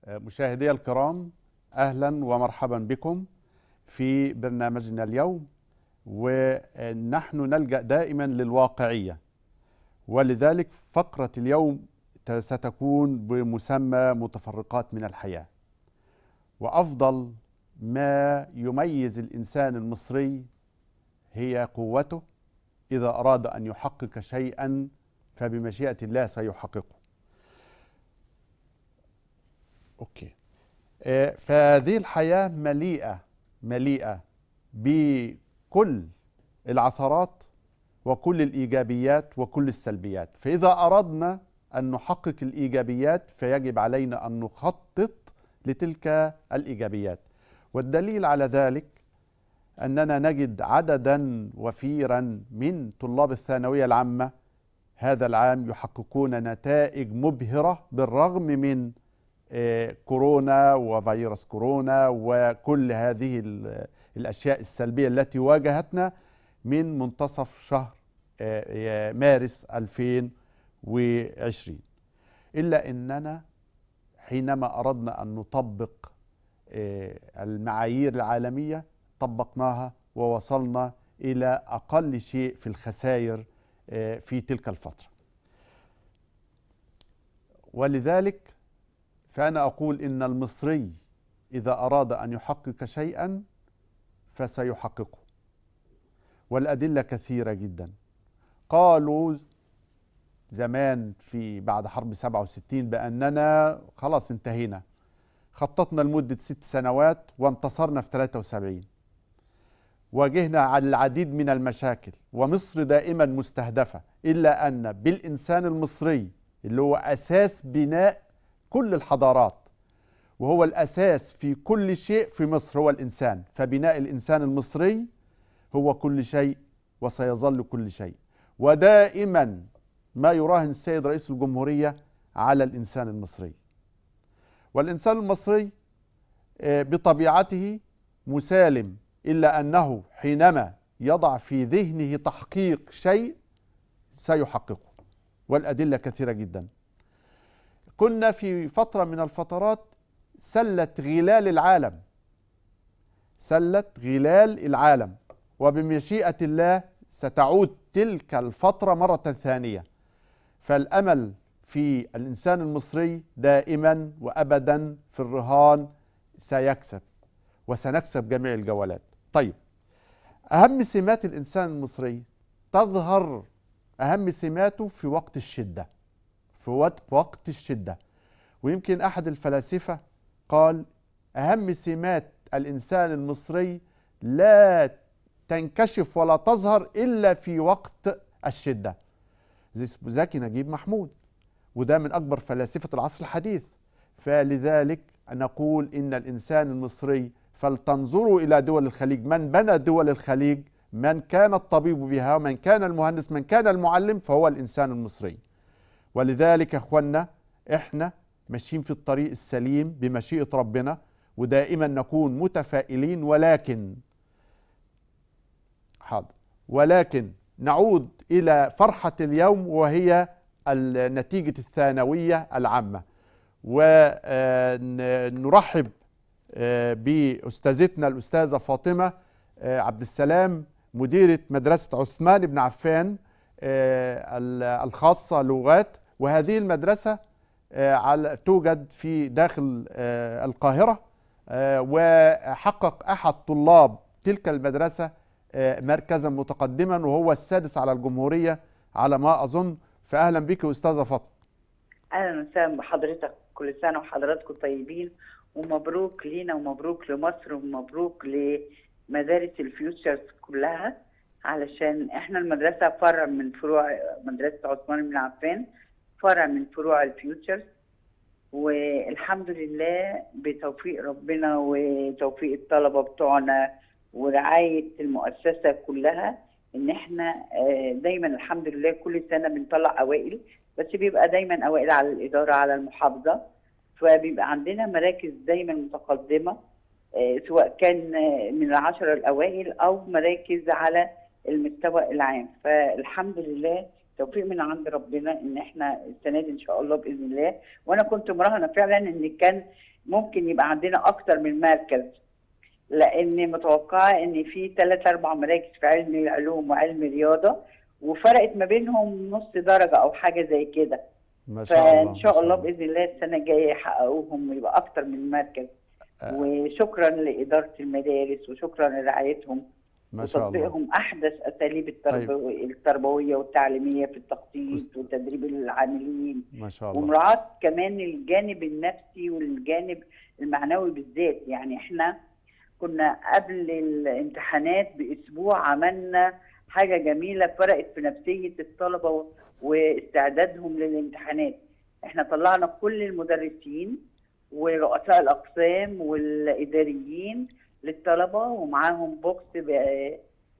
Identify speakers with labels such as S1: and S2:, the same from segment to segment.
S1: مشاهدي الكرام اهلا ومرحبا بكم في برنامجنا اليوم ونحن نلجا دائما للواقعيه ولذلك فقره اليوم ستكون بمسمى متفرقات من الحياه وافضل ما يميز الانسان المصري هي قوته اذا اراد ان يحقق شيئا فبمشيئه الله سيحققه اوكي آه، فهذه الحياه مليئه مليئه بكل العثرات وكل الايجابيات وكل السلبيات فاذا اردنا ان نحقق الايجابيات فيجب علينا ان نخطط لتلك الايجابيات والدليل على ذلك اننا نجد عددا وفيرا من طلاب الثانويه العامه هذا العام يحققون نتائج مبهره بالرغم من آه، كورونا وفيروس كورونا وكل هذه ال- الاشياء السلبيه التي واجهتنا من منتصف شهر آه، مارس 2020 الا اننا حينما اردنا ان نطبق آه، المعايير العالميه طبقناها ووصلنا الى اقل شيء في الخسائر آه، في تلك الفتره ولذلك فانا اقول ان المصري اذا اراد ان يحقق شيئا فسيحققه والادله كثيره جدا قالوا زمان في بعد حرب 67 باننا خلاص انتهينا خططنا لمده ست سنوات وانتصرنا في 73 واجهنا على العديد من المشاكل ومصر دائما مستهدفه الا ان بالانسان المصري اللي هو اساس بناء كل الحضارات وهو الاساس في كل شيء في مصر هو الانسان فبناء الانسان المصري هو كل شيء وسيظل كل شيء ودائما ما يراهن السيد رئيس الجمهوريه على الانسان المصري والانسان المصري آه، بطبيعته مسالم الا انه حينما يضع في ذهنه تحقيق شيء سيحققه والادله كثيره جدا كنا في فتره من الفترات سله غلال العالم سله غلال العالم وبمشيئه الله ستعود تلك الفتره مره ثانيه فالامل في الانسان المصري دائما وابدا في الرهان سيكسب وسنكسب جميع الجولات طيب اهم سمات الانسان المصري تظهر اهم سماته في وقت الشده في وقت وقت الشده ويمكن احد الفلاسفه قال اهم سمات الانسان المصري لا تنكشف ولا تظهر الا في وقت الشده زي زكي نجيب محمود وده من اكبر فلاسفه العصر الحديث فلذلك نقول ان الانسان المصري فلتنظروا الى دول الخليج من بنى دول الخليج من كان الطبيب بها من كان المهندس من كان المعلم فهو الانسان المصري ولذلك يا اخوانا احنا ماشيين في الطريق السليم بمشيئه ربنا ودائما نكون متفائلين ولكن حاضر ولكن نعود الى فرحه اليوم وهي النتيجه الثانويه العامه ونرحب باستاذتنا الاستاذه فاطمه آه، عبد السلام مديره مدرسه عثمان بن عفان آه، ال- الخاصه لغات وهذه المدرسه آه، على- توجد في داخل آه، القاهره آه، وحقق احد طلاب تلك المدرسه آه، مركزا متقدما وهو السادس على الجمهوريه على ما اظن فاهلا بك استاذه فاطمه
S2: اهلا وسهلا بحضرتك كل سنه وحضراتكم طيبين ومبروك لينا ومبروك لمصر ومبروك لمدارس الفيوتشرز كلها علشان احنا المدرسه فرع من فروع مدرسه عثمان بن عفان فرع من فروع الفيوتشرز والحمد لله بتوفيق ربنا وتوفيق الطلبه بتوعنا ورعايه المؤسسه كلها ان احنا آه، دايما الحمد لله كل سنه بنطلع اوائل بس بيبقى دايما اوائل على الاداره على المحافظه فبيبقى عندنا مراكز دايما متقدمه آه، سواء كان آه، من العشرة الأوائل أو مراكز على المستوى العام فالحمد لله توفيق من عند ربنا ان احنا السنه دي ان شاء الله باذن الله وانا كنت مراهنه فعلا ان كان ممكن يبقى عندنا اكتر من مركز لان متوقعه ان في ثلاث اربع مراكز في علم العلوم وعلم الرياضه وفرقت ما بينهم نص درجه او حاجه زي كده
S1: ما شاء الله
S2: فان
S1: ما
S2: شاء الله باذن الله السنه الجايه يحققوهم ويبقى اكتر من مركز
S1: آه.
S2: وشكرا لاداره المدارس وشكرا لرعايتهم
S1: ما شاء الله
S2: وتطبيقهم احدث اساليب التربو... التربويه والتعليميه في التخطيط وتدريب العاملين
S1: ما شاء الله
S2: ومراعاه كمان الجانب النفسي والجانب المعنوي بالذات يعني احنا كنا قبل الامتحانات باسبوع عملنا حاجه جميله فرقت في نفسيه الطلبه و- واستعدادهم للامتحانات احنا طلعنا كل المدرسين ورؤساء الاقسام والاداريين للطلبه ومعاهم بوكس ب-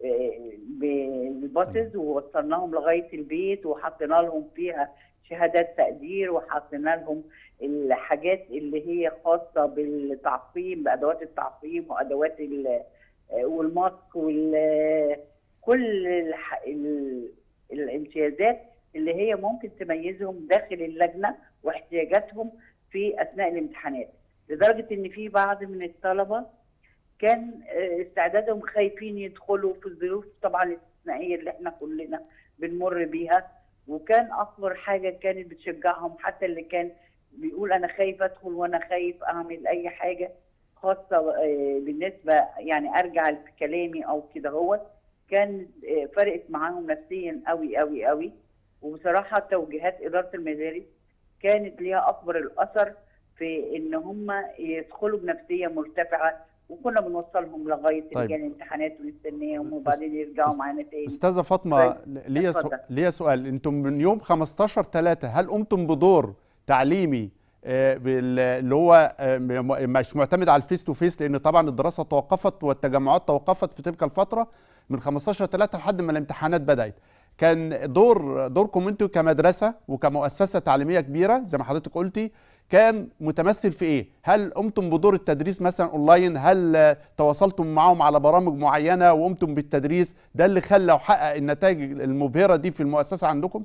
S2: بالباصز ووصلناهم لغايه البيت وحطينا لهم فيها شهادات تقدير وحطينا لهم الحاجات اللي هي خاصه بالتعقيم بادوات التعقيم وادوات ال- والماسك وال كل الح... ال... الامتيازات اللي هي ممكن تميزهم داخل اللجنه واحتياجاتهم في اثناء الامتحانات لدرجه ان في بعض من الطلبه كان آه، استعدادهم خايفين يدخلوا في الظروف طبعا الاستثنائيه اللي احنا كلنا بنمر بيها وكان اكبر حاجه كانت بتشجعهم حتى اللي كان بيقول انا خايف ادخل وانا خايف اعمل اي حاجه خاصه آه، بالنسبه يعني ارجع في كلامي او كده هو كان آه، فرقت معاهم نفسيا قوي قوي قوي وبصراحه توجيهات اداره المدارس كانت ليها اكبر الاثر في ان هم يدخلوا بنفسيه مرتفعه وكنا بنوصلهم لغايه
S1: طيب.
S2: لجان الامتحانات ونستناهم وبعدين يرجعوا
S1: أس-
S2: معانا تاني
S1: استاذه فاطمه
S2: طيب.
S1: ليا سو...
S2: اتفضل.
S1: ليا سؤال انتم من يوم 15 3 هل قمتم بدور تعليمي آه، بال- اللي هو آه، م- مش معتمد على الفيس تو فيس لان طبعا الدراسه توقفت والتجمعات توقفت في تلك الفتره من 15 3 لحد ما الامتحانات بدات كان دور دوركم انتوا كمدرسه وكمؤسسه تعليميه كبيره زي ما حضرتك قلتي كان متمثل في ايه؟ هل قمتم بدور التدريس مثلا اونلاين؟ هل آه، تواصلتم معاهم على برامج معينه وقمتم بالتدريس؟ ده اللي خلى وحقق النتائج المبهره دي في المؤسسه عندكم؟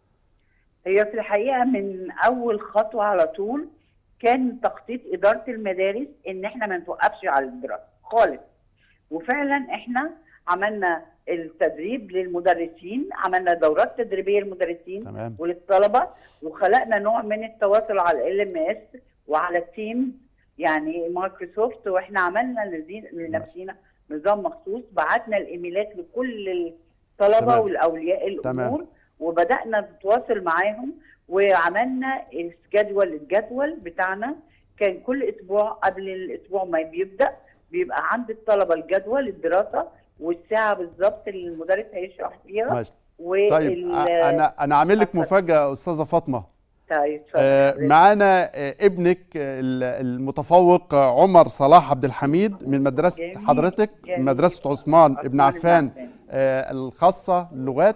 S2: هي في الحقيقه من اول خطوه على طول كان تخطيط اداره المدارس ان احنا ما نتوقفش على الدراسه خالص وفعلا احنا عملنا التدريب للمدرسين عملنا دورات تدريبيه للمدرسين
S1: تمام
S2: وللطلبه وخلقنا نوع من التواصل على ال ام اس وعلى تيمز يعني مايكروسوفت واحنا عملنا لذي- لنفسنا نظام مخصوص بعتنا الايميلات لكل الطلبه
S1: تمام.
S2: والاولياء
S1: تمام.
S2: الامور وبدانا نتواصل معاهم وعملنا الجدول الجدول بتاعنا كان كل اسبوع قبل الاسبوع ما بيبدا بيبقى عند الطلبه الجدول الدراسه والساعه بالظبط اللي المدرس هيشرح فيها
S1: ماشي
S2: وال...
S1: طيب آه، انا انا عامل لك
S2: اتفضل.
S1: مفاجاه استاذه فاطمه
S2: طيب اتفضل
S1: آه،
S2: حضرتك.
S1: معانا آه، ابنك آه، ال- المتفوق آه، عمر صلاح عبد الحميد من مدرسه
S2: جميل،
S1: حضرتك
S2: جميل.
S1: مدرسه عثمان ابن
S2: عثمان
S1: عفان
S2: عفان.
S1: آه، الخاصه اللغات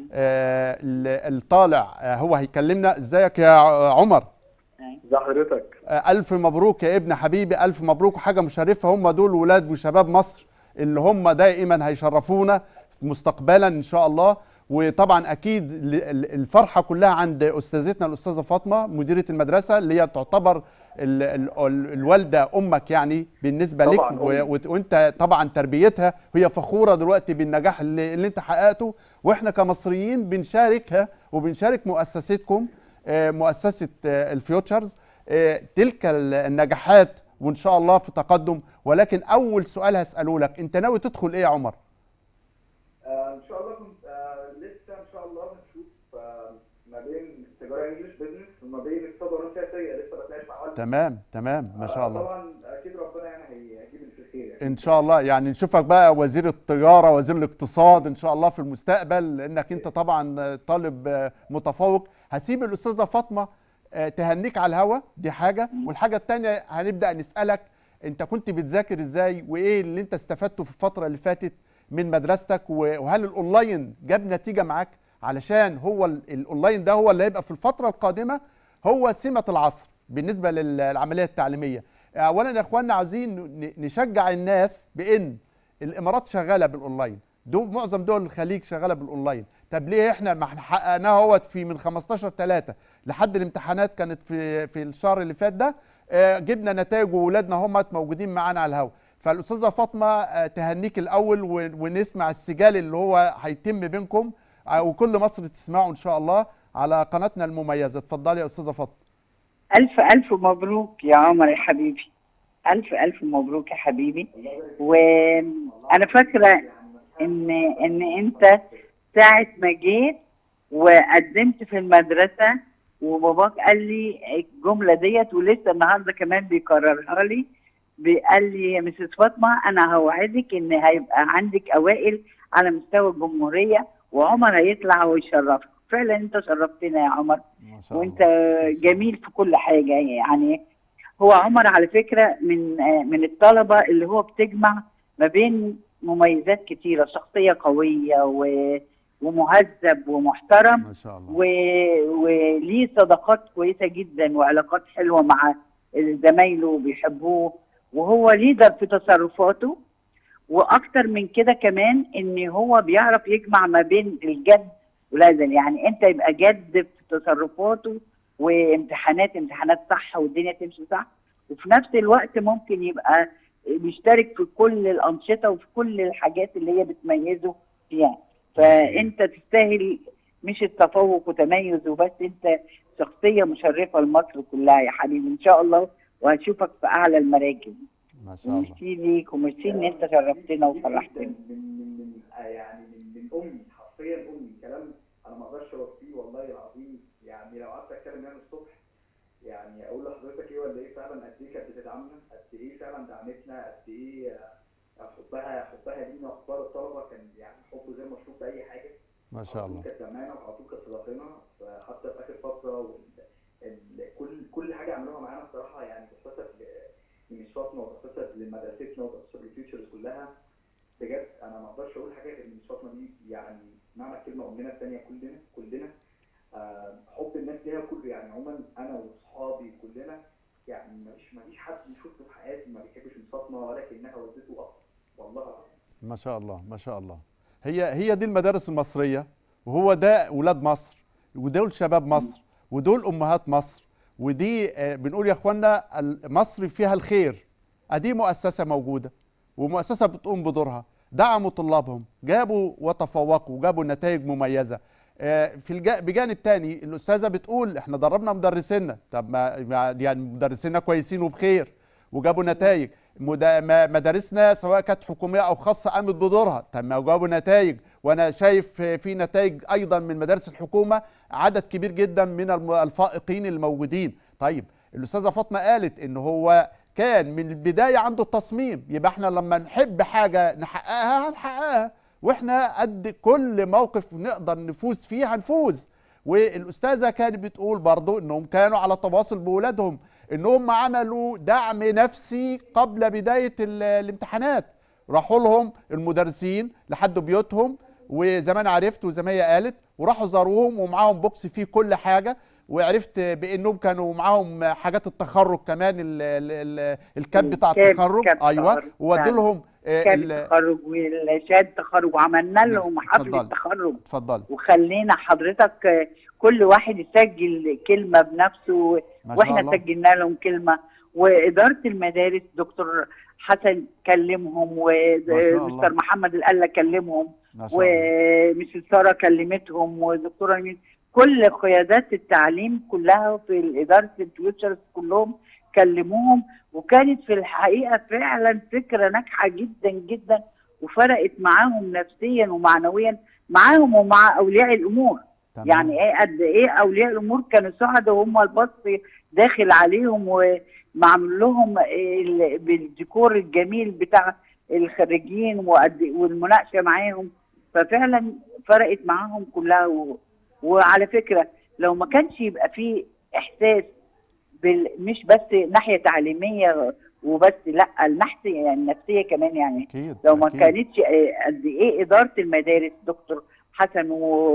S1: آه، ال- الطالع آه، هو هيكلمنا ازيك يا ع- عمر
S3: ازي حضرتك
S1: آه، الف مبروك يا ابن حبيبي الف مبروك وحاجه مشرفه هم دول ولاد وشباب مصر اللي هم دائما هيشرفونا مستقبلا ان شاء الله وطبعا اكيد ل- ال- الفرحه كلها عند استاذتنا الاستاذه فاطمه مديره المدرسه اللي هي تعتبر ال ال ال الوالده امك يعني بالنسبه لك
S3: طبعاً
S1: و-
S3: أمي.
S1: وت- وانت طبعا تربيتها هي فخوره دلوقتي بالنجاح اللي, اللي انت حققته واحنا كمصريين بنشاركها وبنشارك مؤسستكم آه، مؤسسه آه، الفيوتشرز آه، تلك ال- النجاحات وان شاء الله في تقدم ولكن اول سؤال هساله لك انت ناوي تدخل ايه يا عمر
S3: آه ان شاء الله كنت آه لسه ان شاء الله بنشوف آه ما بين تجاره انجلش بزنس وما بين اقتصاد وعلوم سياسيه لسه بتناقش مع والدي
S1: تمام تمام ما شاء
S3: آه،
S1: الله
S3: طبعا اكيد ربنا يعني هي- هيجيب اللي في الخير يعني
S1: ان شاء الله يعني نشوفك بقى وزير التجاره وزير الاقتصاد ان شاء الله في المستقبل لانك انت طبعا طالب آه، متفوق هسيب الاستاذه فاطمه آه، تهنيك على الهوا دي حاجه والحاجه الثانيه هنبدا نسالك انت كنت بتذاكر ازاي وايه اللي انت استفدته في الفتره اللي فاتت من مدرستك و- وهل الاونلاين جاب نتيجه معاك علشان هو ال- الاونلاين ده هو اللي هيبقى في الفتره القادمه هو سمه العصر بالنسبه لل- للعمليه التعليميه اولا يا اخواننا عايزين ن- نشجع الناس بان الامارات شغاله بالاونلاين دول معظم دول الخليج شغاله بالاونلاين طب ليه احنا ما احنا حققناها اهوت في من 15 3 لحد الامتحانات كانت في في الشهر اللي فات ده آه، جبنا نتائج واولادنا هم موجودين معانا على الهواء فالاستاذه فاطمه آه، تهنيك الاول و- ونسمع السجال اللي هو هيتم بينكم آه، وكل مصر تسمعه ان شاء الله على قناتنا المميزه اتفضلي يا استاذه فاطمه
S2: ألف ألف مبروك يا عمر يا حبيبي ألف ألف مبروك يا حبيبي وأنا فاكرة إن إن أنت ساعة ما جيت وقدمت في المدرسة وباباك قال لي الجملة ديت ولسه النهاردة كمان بيكررها لي قال لي يا مسز فاطمة أنا هوعدك إن هيبقى عندك أوائل على مستوى الجمهورية وعمر هيطلع ويشرفك فعلا أنت شرفتنا يا عمر
S1: ما شاء
S2: وانت
S1: الله.
S2: جميل في كل حاجه يعني هو عمر على فكره من آه، من الطلبه اللي هو بتجمع ما بين مميزات كتيره شخصيه قويه و- ومهذب ومحترم
S1: ما شاء الله
S2: و- وليه صداقات كويسه جدا وعلاقات حلوه مع زمايله بيحبوه وهو ليدر في تصرفاته واكتر من كده كمان ان هو بيعرف يجمع ما بين الجد والهزل يعني انت يبقى جد في تصرفاته وامتحانات امتحانات صح والدنيا تمشي صح وفي نفس الوقت ممكن يبقى بيشترك في كل الانشطه وفي كل الحاجات اللي هي بتميزه فيها فانت تستاهل مش التفوق وتميز وبس انت شخصيه مشرفه لمصر كلها يا حبيبي ان شاء الله وهشوفك في اعلى المراكز
S1: ما شاء الله
S2: وميرسي ليك وميرسي ان انت شرفتنا وفرحتنا
S3: من من من آه يعني من من امي حرفيا امي كلام انا ما اقدرش اوفيه والله العظيم يعني لو قعدت اتكلم يعني الصبح يعني اقول لحضرتك ايه ولا ايه فعلا قد ايه كانت بتدعمنا قد ايه فعلا دعمتنا قد ايه آه، حبها حبها لينا واخبار الطلبه كان يعني حب غير مشروط باي حاجه
S1: ما شاء
S3: على طول
S1: الله
S3: كانت معانا وعلى طول كانت صداقتنا حتى في اخر فتره وال- ال- كل كل حاجه عملوها معانا بصراحه يعني تحتسب لميساتنا وتحتسب لمدرستنا وتحتسب للفيوتشرز كلها بجد انا ما اقدرش اقول حاجه غير ميساتنا دي يعني معنى الكلمه امنا الثانيه كلنا كلنا آه، حب الناس ليها كله يعني عموما انا واصحابي كلنا يعني ما فيش ما فيش حد شفته في حياتي ما بيحبش ميساتنا ولكنها والدته اكتر والله العظيم
S1: ما شاء الله ما شاء الله هي هي دي المدارس المصريه وهو ده اولاد مصر ودول شباب مصر ودول امهات مصر ودي آه، بنقول يا اخوانا ال- مصر فيها الخير ادي مؤسسه موجوده ومؤسسه بتقوم بدورها دعموا طلابهم جابوا وتفوقوا جابوا نتائج مميزه آه، في الج... بجانب تاني الاستاذه بتقول احنا دربنا مدرسينا طب ما ما- يعني مدرسينا كويسين وبخير وجابوا نتائج مدا- ما- مدارسنا سواء كانت حكوميه او خاصه قامت بدورها طب ما جابوا نتائج وانا شايف في نتائج ايضا من مدارس الحكومه عدد كبير جدا من الم- الفائقين الموجودين طيب الاستاذه فاطمه قالت ان هو كان من البدايه عنده التصميم يبقى احنا لما نحب حاجه نحققها هنحققها واحنا قد كل موقف نقدر نفوز فيه هنفوز والاستاذه كانت بتقول برضو انهم كانوا على تواصل باولادهم انهم عملوا دعم نفسي قبل بدايه ال- الامتحانات راحوا لهم المدرسين لحد بيوتهم وزي ما انا عرفت وزي ما هي قالت وراحوا زاروهم ومعاهم بوكس فيه كل حاجه وعرفت بانهم كانوا معاهم حاجات التخرج كمان ال ال ال الكاب بتاع
S2: كاب-
S1: التخرج
S2: كاب
S1: ايوه
S2: تخرج
S1: وودوا
S2: فعلا.
S1: لهم آه،
S2: كان
S1: ال-
S2: التخرج وشهاده التخرج وعملنا لهم حفل
S1: اتفضل.
S2: التخرج
S1: اتفضل
S2: وخلينا حضرتك آه، كل واحد يسجل كلمه بنفسه
S1: ما شاء
S2: واحنا
S1: الله
S2: سجلنا لهم كلمه واداره المدارس دكتور حسن كلمهم
S1: الله.
S2: ومستر محمد القله كلمهم
S1: ما شاء الله
S2: ومس ساره كلمتهم ودكتوره مين كل قيادات التعليم كلها في اداره الفيوتشرز كلهم كلموهم وكانت في الحقيقه فعلا فكره ناجحه جدا جدا وفرقت معاهم نفسيا ومعنويا معاهم ومع اولياء الامور
S1: تمام.
S2: يعني ايه قد ايه اولياء الامور كانوا سعداء وهم الباص داخل عليهم ومعمول لهم ال- بالديكور الجميل بتاع الخريجين وقد والمناقشه معاهم ففعلا فرقت معاهم كلها و... وعلى فكره لو ما كانش يبقى فيه احساس بال... مش بس ناحيه تعليميه وبس لا الناحيه يعني النفسيه كمان يعني
S1: اكيد
S2: لو ما
S1: أكيد.
S2: كانتش آه، قد ايه اداره المدارس دكتور حسن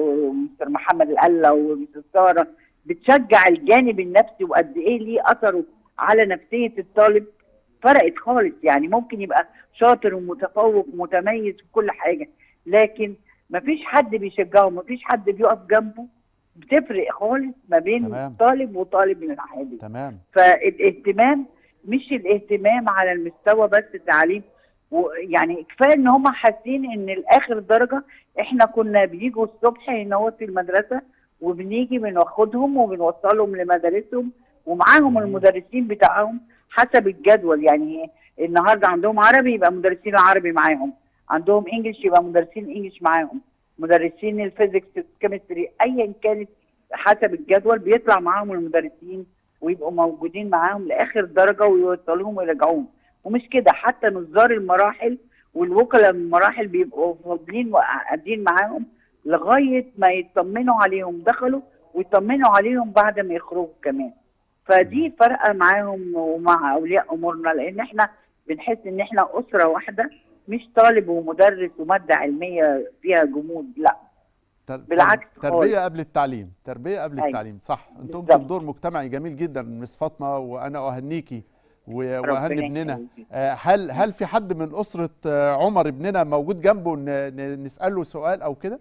S2: ومستر محمد القله ومستر ساره بتشجع الجانب النفسي وقد ايه ليه اثره على نفسيه الطالب فرقت خالص يعني ممكن يبقى شاطر ومتفوق ومتميز في كل حاجه لكن مفيش حد بيشجعه مفيش حد بيقف جنبه بتفرق خالص ما بين
S1: تمام.
S2: طالب وطالب من العادي
S1: تمام
S2: فالاهتمام مش الاهتمام على المستوى بس التعليم ويعني كفايه ان هم حاسين ان الاخر درجه احنا كنا بيجوا الصبح هنا في المدرسه وبنيجي بناخدهم وبنوصلهم لمدارسهم ومعاهم
S1: جميل.
S2: المدرسين بتاعهم حسب الجدول يعني النهارده عندهم عربي يبقى مدرسين العربي معاهم عندهم انجلش يبقى مدرسين انجلش معاهم مدرسين الفيزيكس الكيمستري ايا كانت حسب الجدول بيطلع معاهم المدرسين ويبقوا موجودين معاهم لاخر درجه ويوصلوهم ويرجعوهم ومش كده حتى نظار المراحل والوكلاء من المراحل بيبقوا فاضلين وقاعدين معاهم لغايه ما يطمنوا عليهم دخلوا ويطمنوا عليهم بعد ما يخرجوا كمان فدي فرقه معاهم ومع اولياء امورنا لان احنا بنحس ان احنا اسره واحده مش طالب ومدرس وماده علميه فيها جمود لا
S1: تر-
S2: بالعكس
S1: تربيه قبل التعليم تربيه قبل
S2: أيوة.
S1: التعليم صح انت قمت
S2: بالظبط.
S1: بدور مجتمعي جميل جدا مس فاطمه وانا اهنيكي و-
S2: ربنا
S1: واهني ابننا
S2: يخليك.
S1: آه، هل هل في حد من اسره آه، عمر ابننا موجود جنبه ن- ن- نساله سؤال او كده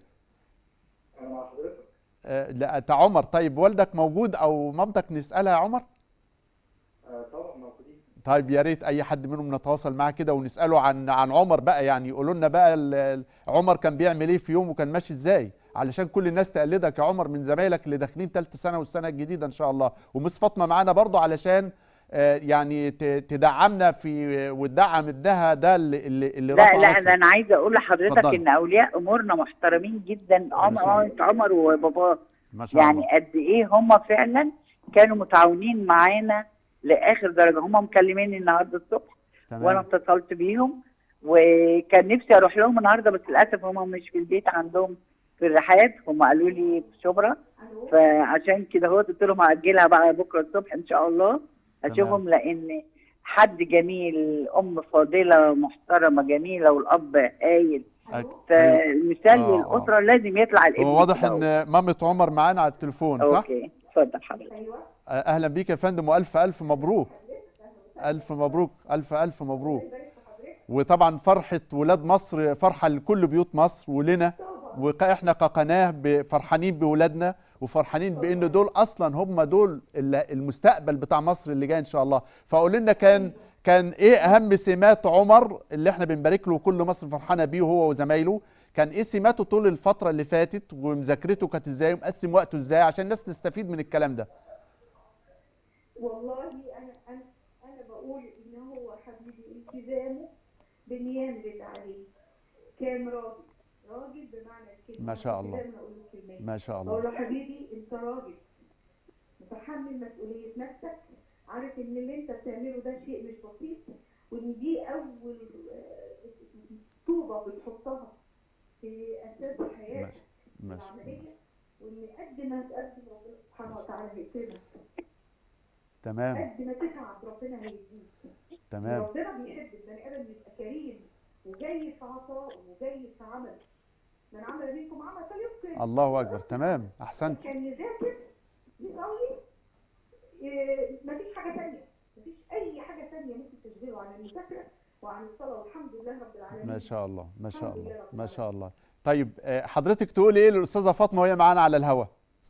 S3: انا مع حضرتك
S1: آه، لا انت عمر طيب والدك موجود او مامتك نسالها يا عمر
S3: آه، طبعا موجودين
S1: طيب يا ريت اي حد منهم نتواصل معاه كده ونساله عن عن عمر بقى يعني يقولوا لنا بقى ال- ال- عمر كان بيعمل ايه في يوم وكان ماشي ازاي علشان كل الناس تقلدك يا عمر من زمايلك اللي داخلين ثالثه سنه والسنه الجديده ان شاء الله ومس فاطمه معانا برضو علشان آه، يعني ت- تدعمنا في وتدعم ابنها ده اللي اللي, اللي
S2: لا
S1: رفع
S2: لا
S1: مصر.
S2: ده انا عايزه اقول لحضرتك
S1: اتفضلي.
S2: ان اولياء امورنا محترمين جدا عمر
S1: شاء الله.
S2: عمر وباباه
S1: ما شاء
S2: يعني
S1: الله
S2: قد ايه هم فعلا كانوا متعاونين معانا لاخر درجه هم مكلميني النهارده الصبح وانا
S1: تمام
S2: اتصلت بيهم وكان نفسي اروح لهم النهارده بس للاسف هم مش في البيت عندهم في الرحاب هم قالوا لي في شبرا فعشان كده هو قلت لهم هاجلها بقى بكره الصبح ان شاء الله اشوفهم لان حد جميل ام فاضله محترمه جميله والاب هايل
S1: أك- أيوة.
S2: فمثال
S1: آه، آه.
S2: للاسره لازم يطلع الابن
S1: هو واضح
S2: كده أهو.
S1: ان مامة عمر معانا على التليفون صح؟
S2: اوكي اتفضل حضرتك
S1: آه، اهلا بيك يا فندم والف الف مبروك الف مبروك الف الف مبروك وطبعا فرحه ولاد مصر فرحه لكل بيوت مصر ولنا واحنا كقناه ب- فرحانين بولادنا وفرحانين بان دول اصلا هم دول ال- المستقبل بتاع مصر اللي جاي ان شاء الله فقول لنا كان كان ايه اهم سمات عمر اللي احنا بنبارك له وكل مصر فرحانه بيه هو وزمايله كان ايه سماته طول الفتره اللي فاتت ومذاكرته كانت ازاي ومقسم وقته ازاي عشان الناس تستفيد من الكلام ده
S4: والله انا انا انا بقول ان هو حبيبي التزامه بنيام لله عليه كان راجل راجل بمعنى الكلمه
S1: ما شاء الله.
S4: دايما اقول له الكلمات
S1: ما شاء
S4: بقول
S1: الله
S4: له حبيبي انت راجل متحمل مسؤوليه نفسك عارف ان اللي انت بتعمله ده شيء مش بسيط وان دي اول آه، طوبه بتحطها في اساس حياتك
S1: ماشي ماشي
S4: العمليه وان قد ما تقدم ربنا سبحانه وتعالى هيكرمك
S1: تمام
S4: قد ما تتعب ربنا هيديك
S1: تمام
S4: ربنا بيحب البني ادم يبقى كريم وجاي في عطاء وجاي في عمل من عمل منكم عمل فليتقن
S1: الله اكبر تمام احسنت
S4: كان يذاكر يصلي إيه، مفيش حاجه ثانيه مفيش اي حاجه ثانيه ممكن تشغله عن المذاكره وعن الصلاه والحمد لله رب العالمين
S1: ما شاء الله ما شاء
S4: الحمد
S1: الله
S4: لله رب
S1: ما شاء الله طيب آه، حضرتك تقولي ايه للاستاذه فاطمه وهي معانا على الهوا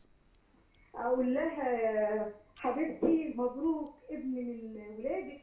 S4: اقول لها حبيبتي مبروك ابن من ولادك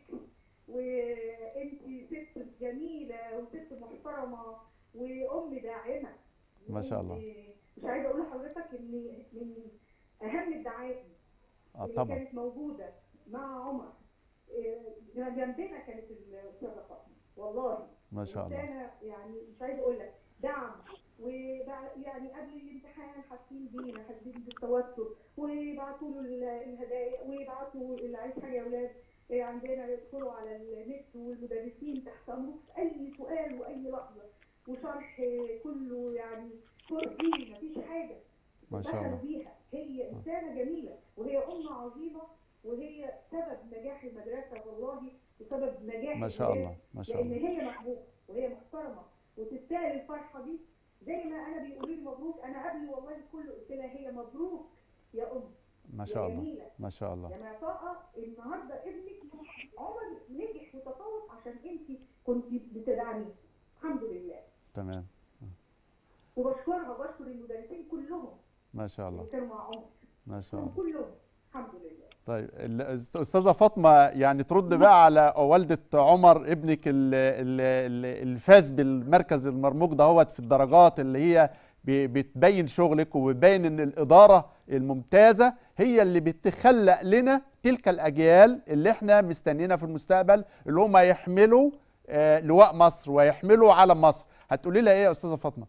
S4: وانت ست جميله وست محترمه وام داعمه
S1: ما شاء الله.
S4: وإنت- مش عايزه اقول لحضرتك ان من اهم الدعايات
S1: اه
S4: اللي
S1: طبعا
S4: كانت موجوده مع عمر إيه، جنبنا كانت الاستاذه فاطمه والله
S1: ما شاء الله
S4: إنسانة يعني مش عايزه اقول لك دعم وبع- يعني قبل الامتحان حاسين بينا حاسين بالتوتر ويبعتوا له ال- الهدايا ويبعتوا اللي عايز حاجه يا اولاد إيه عندنا يدخلوا على النت والمدرسين تحت امرك في اي سؤال واي لحظه وشرح كله يعني فرقي مفيش حاجه
S1: ما شاء
S4: دخلوا
S1: الله.
S4: بيها هي انسانه جميله وهي ام عظيمه وهي سبب نجاح المدرسه والله وسبب نجاح
S1: ما شاء
S4: الولاد.
S1: الله ما شاء
S4: لان
S1: الله
S4: هي محبوبه وهي محترمه وتستاهل الفرحه دي زي ما انا بيقولوا لي مبروك انا قبل والله كله قلت لها هي مبروك يا ام
S1: ما شاء
S4: يا
S1: الله
S4: جميله
S1: ما شاء الله
S4: يا معطاءه النهارده ابنك عمر نجح وتفوق عشان انت كنت بتدعميه الحمد لله
S1: تمام
S4: وبشكرها وبشكر المدرسين كلهم
S1: ما شاء الله
S4: كانوا مع عمر
S1: ما شاء الله
S4: كلهم الحمد لله
S1: طيب ال- استاذه فاطمه يعني ترد بقى على والده عمر ابنك ال- ال- ال- الفاز بالمركز المرموق دهوت في الدرجات اللي هي ب- بتبين شغلك وبتبين ان الاداره الممتازه هي اللي بتخلق لنا تلك الاجيال اللي احنا مستنينا في المستقبل اللي هم يحملوا آه، لواء مصر ويحملوا علم مصر هتقولي لها ايه يا استاذه فاطمه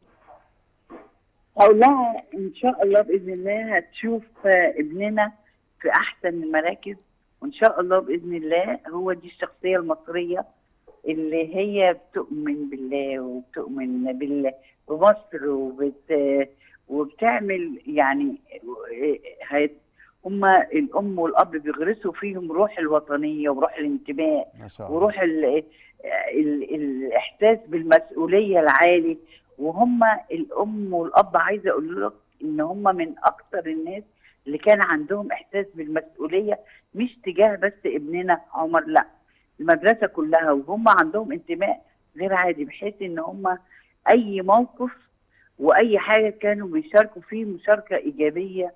S2: اقول لها ان شاء الله باذن الله هتشوف آه، ابننا في احسن المراكز وان شاء الله باذن الله هو دي الشخصيه المصريه اللي هي بتؤمن بالله وبتؤمن بال- بمصر وبت وبتعمل يعني هي- هما الام والاب بيغرسوا فيهم روح الوطنيه وروح الانتماء
S1: ما شاء الله
S2: وروح ال ال الاحساس بالمسؤوليه العالي وهم الام والاب عايزه اقول لك ان هم من اكثر الناس اللي كان عندهم احساس بالمسؤوليه مش تجاه بس ابننا عمر لا المدرسه كلها وهم عندهم انتماء غير عادي بحيث ان هم اي موقف واي حاجه كانوا بيشاركوا فيه مشاركه ايجابيه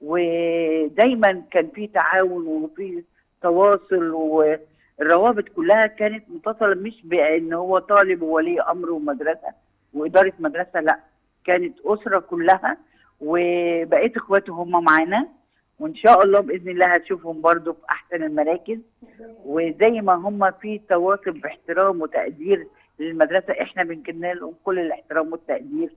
S2: ودايما كان في تعاون وفي تواصل والروابط كلها كانت متصله مش بان هو طالب وولي امر ومدرسه واداره مدرسه لا كانت اسره كلها وبقيت اخواته هم معانا وان شاء الله باذن الله هتشوفهم برضو في احسن المراكز وزي ما هم في تواصل باحترام وتقدير للمدرسه احنا بنكن لهم كل الاحترام والتقدير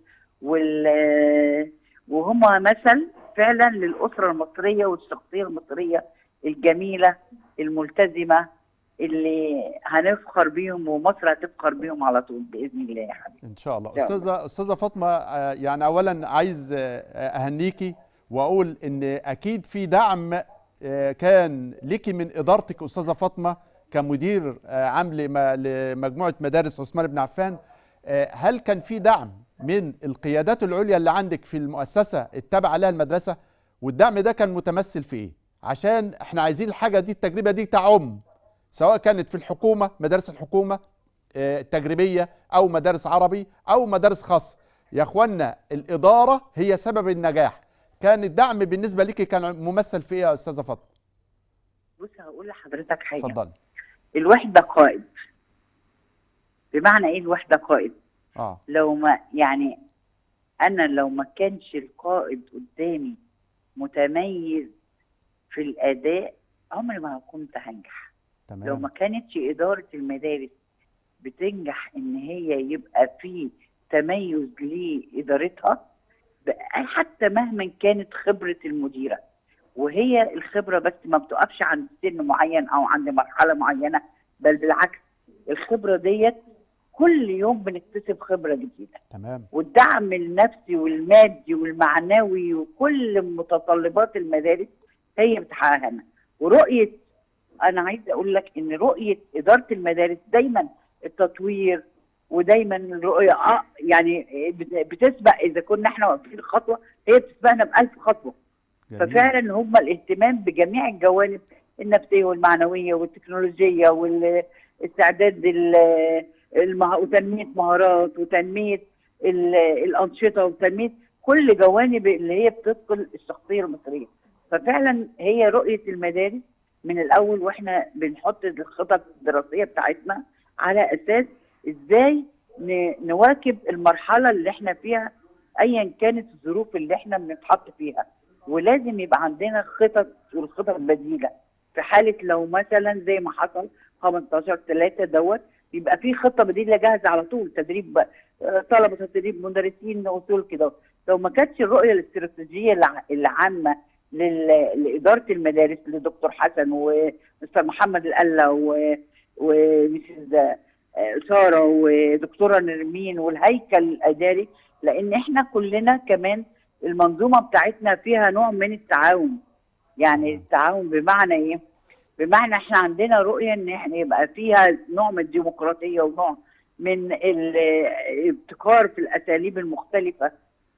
S2: وال وهم مثل فعلا للاسره المصريه والشخصيه المصريه الجميله الملتزمه اللي هنفخر بيهم ومصر هتفخر بيهم على طول باذن الله يا حبيبي
S1: ان شاء الله
S2: إن شاء الله.
S1: استاذه استاذه فاطمه آه، يعني اولا عايز آه، اهنيكي واقول ان اكيد في دعم آه، كان ليكي من ادارتك استاذه فاطمه كمدير آه، عام لم- لمجموعه مدارس عثمان بن عفان آه، هل كان في دعم من القيادات العليا اللي عندك في المؤسسه التابعه لها المدرسه والدعم ده كان متمثل في ايه عشان احنا عايزين الحاجه دي التجربه دي تعم سواء كانت في الحكومه مدارس الحكومه آه، التجريبيه او مدارس عربي او مدارس خاصه يا اخوانا الاداره هي سبب النجاح كان الدعم بالنسبه ليكي كان ممثل في ايه يا استاذه فاطمه
S2: بص هقول لحضرتك حاجه
S1: اتفضلي
S2: الوحده قائد بمعنى ايه الوحده قائد
S1: اه
S2: لو ما يعني انا لو ما كانش القائد قدامي متميز في الاداء عمري ما كنت هنجح لو
S1: تمام
S2: ما كانتش اداره المدارس بتنجح ان هي يبقى في تميز لادارتها بقى- حتى مهما كانت خبره المديره وهي الخبره بس ما بتقفش عند سن معين او عند مرحله معينه بل بالعكس الخبره ديت كل يوم بنكتسب خبره جديده
S1: تمام
S2: والدعم النفسي والمادي والمعنوي وكل متطلبات المدارس هي بتحققها لنا. ورؤيه انا عايزه اقول لك ان رؤيه اداره المدارس دايما التطوير ودايما الرؤيه اه يعني بت- بتسبق اذا كنا احنا واقفين خطوه هي بتسبقنا بألف خطوه
S1: جميل.
S2: ففعلا هم الاهتمام بجميع الجوانب النفسيه والمعنويه والتكنولوجيه والاستعداد ال- المه... وتنميه مهارات وتنميه ال- الانشطه وتنميه كل جوانب اللي هي بتثقل الشخصيه المصريه ففعلا هي رؤيه المدارس من الاول واحنا بنحط الخطط الدراسيه بتاعتنا على اساس ازاي ن- نواكب المرحله اللي احنا فيها ايا كانت الظروف اللي احنا بنتحط فيها ولازم يبقى عندنا خطط والخطط بديله في حاله لو مثلا زي ما حصل 15 3 دوت يبقى في خطه بديله جاهزه على طول تدريب آه، طلبه تدريب مدرسين وصول كده لو ما كانتش الرؤيه الاستراتيجيه الع- العامه لل- لاداره المدارس لدكتور حسن ومستر محمد القله و- ومسز آه، ساره ودكتوره نرمين والهيكل الاداري لان احنا كلنا كمان المنظومه بتاعتنا فيها نوع من التعاون يعني التعاون بمعنى ايه؟ بمعنى احنا عندنا رؤيه ان احنا يبقى فيها نوع من الديمقراطيه ونوع من الابتكار في الاساليب المختلفه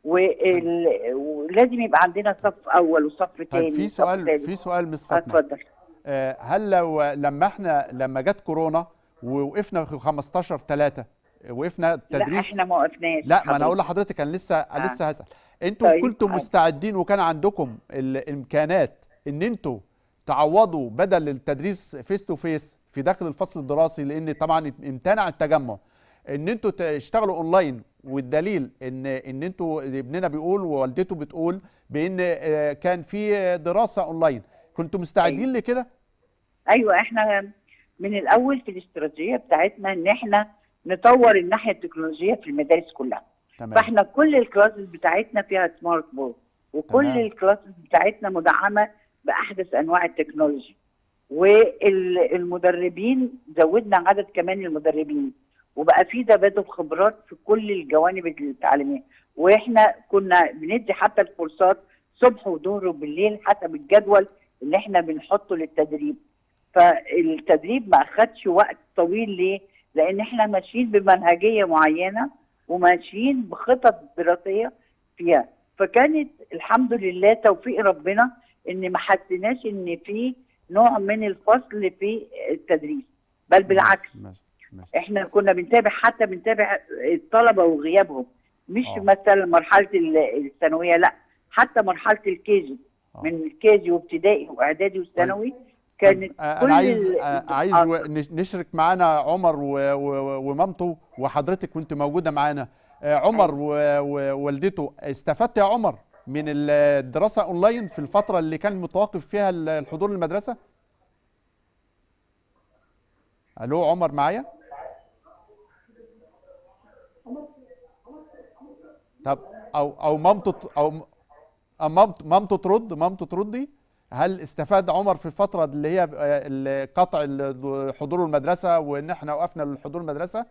S2: وال- ولازم يبقى عندنا صف اول وصف
S1: طيب
S2: ثاني
S1: في
S2: وصف
S1: سؤال
S2: ثالث.
S1: في سؤال مس فاطمه
S2: اتفضل
S1: آه، هل لو لما احنا لما جت كورونا ووقفنا في 15 3 وقفنا
S2: لا
S1: التدريس
S2: احنا ما وقفناش
S1: لا ما انا
S2: حضرتك.
S1: اقول لحضرتك انا لسه
S2: آه.
S1: لسه هسال انتوا
S2: طيب،
S1: كنتوا
S2: حاضر.
S1: مستعدين وكان عندكم الامكانات ان انتوا تعوضوا بدل التدريس فيس تو فيس في داخل الفصل الدراسي لان طبعا امتنع التجمع ان انتوا تشتغلوا اونلاين والدليل ان ان انتوا ابننا بيقول ووالدته بتقول بان آه، كان في دراسه اونلاين كنتوا مستعدين لكده
S2: ايوه احنا من الاول في الاستراتيجيه بتاعتنا ان احنا نطور الناحيه التكنولوجيه في المدارس كلها
S1: تمام
S2: فاحنا كل الكلاسز بتاعتنا فيها سمارت بورد وكل
S1: تمام.
S2: الكلاسز بتاعتنا مدعمه باحدث انواع التكنولوجي والمدربين زودنا عدد كمان المدربين وبقى في تبادل خبرات في كل الجوانب التعليميه واحنا كنا بندي حتى الكورسات صبح وظهر وبالليل حسب الجدول اللي احنا بنحطه للتدريب فالتدريب ما اخدش وقت طويل ليه؟ لان احنا ماشيين بمنهجيه معينه وماشيين بخطط دراسيه فيها فكانت الحمد لله توفيق ربنا ان ما حسيناش ان في نوع من الفصل في التدريس بل بالعكس
S1: ماشي ماشي
S2: احنا كنا بنتابع حتى بنتابع الطلبه وغيابهم مش
S1: آه.
S2: مثلا مرحله ال- الثانويه لا حتى مرحله الكيجي
S1: آه.
S2: من الكيجي وابتدائي واعدادي وثانوي كانت
S1: آه،
S2: كل
S1: انا عايز
S2: ال-
S1: آه، عايز
S2: آه.
S1: و- نش- نشرك معانا عمر و- و- ومامته وحضرتك وانت موجوده معانا آه، عمر و- ووالدته استفدت يا عمر من ال- الدراسه اونلاين في الفتره اللي كان متوقف فيها ال- الحضور المدرسه الو عمر معايا طب او او مامته ت- او م- أو مامته مامته ترد مامته تردي هل استفاد عمر في الفترة اللي هي آه، ال- قطع ال- حضور المدرسة وإن إحنا وقفنا لحضور المدرسة؟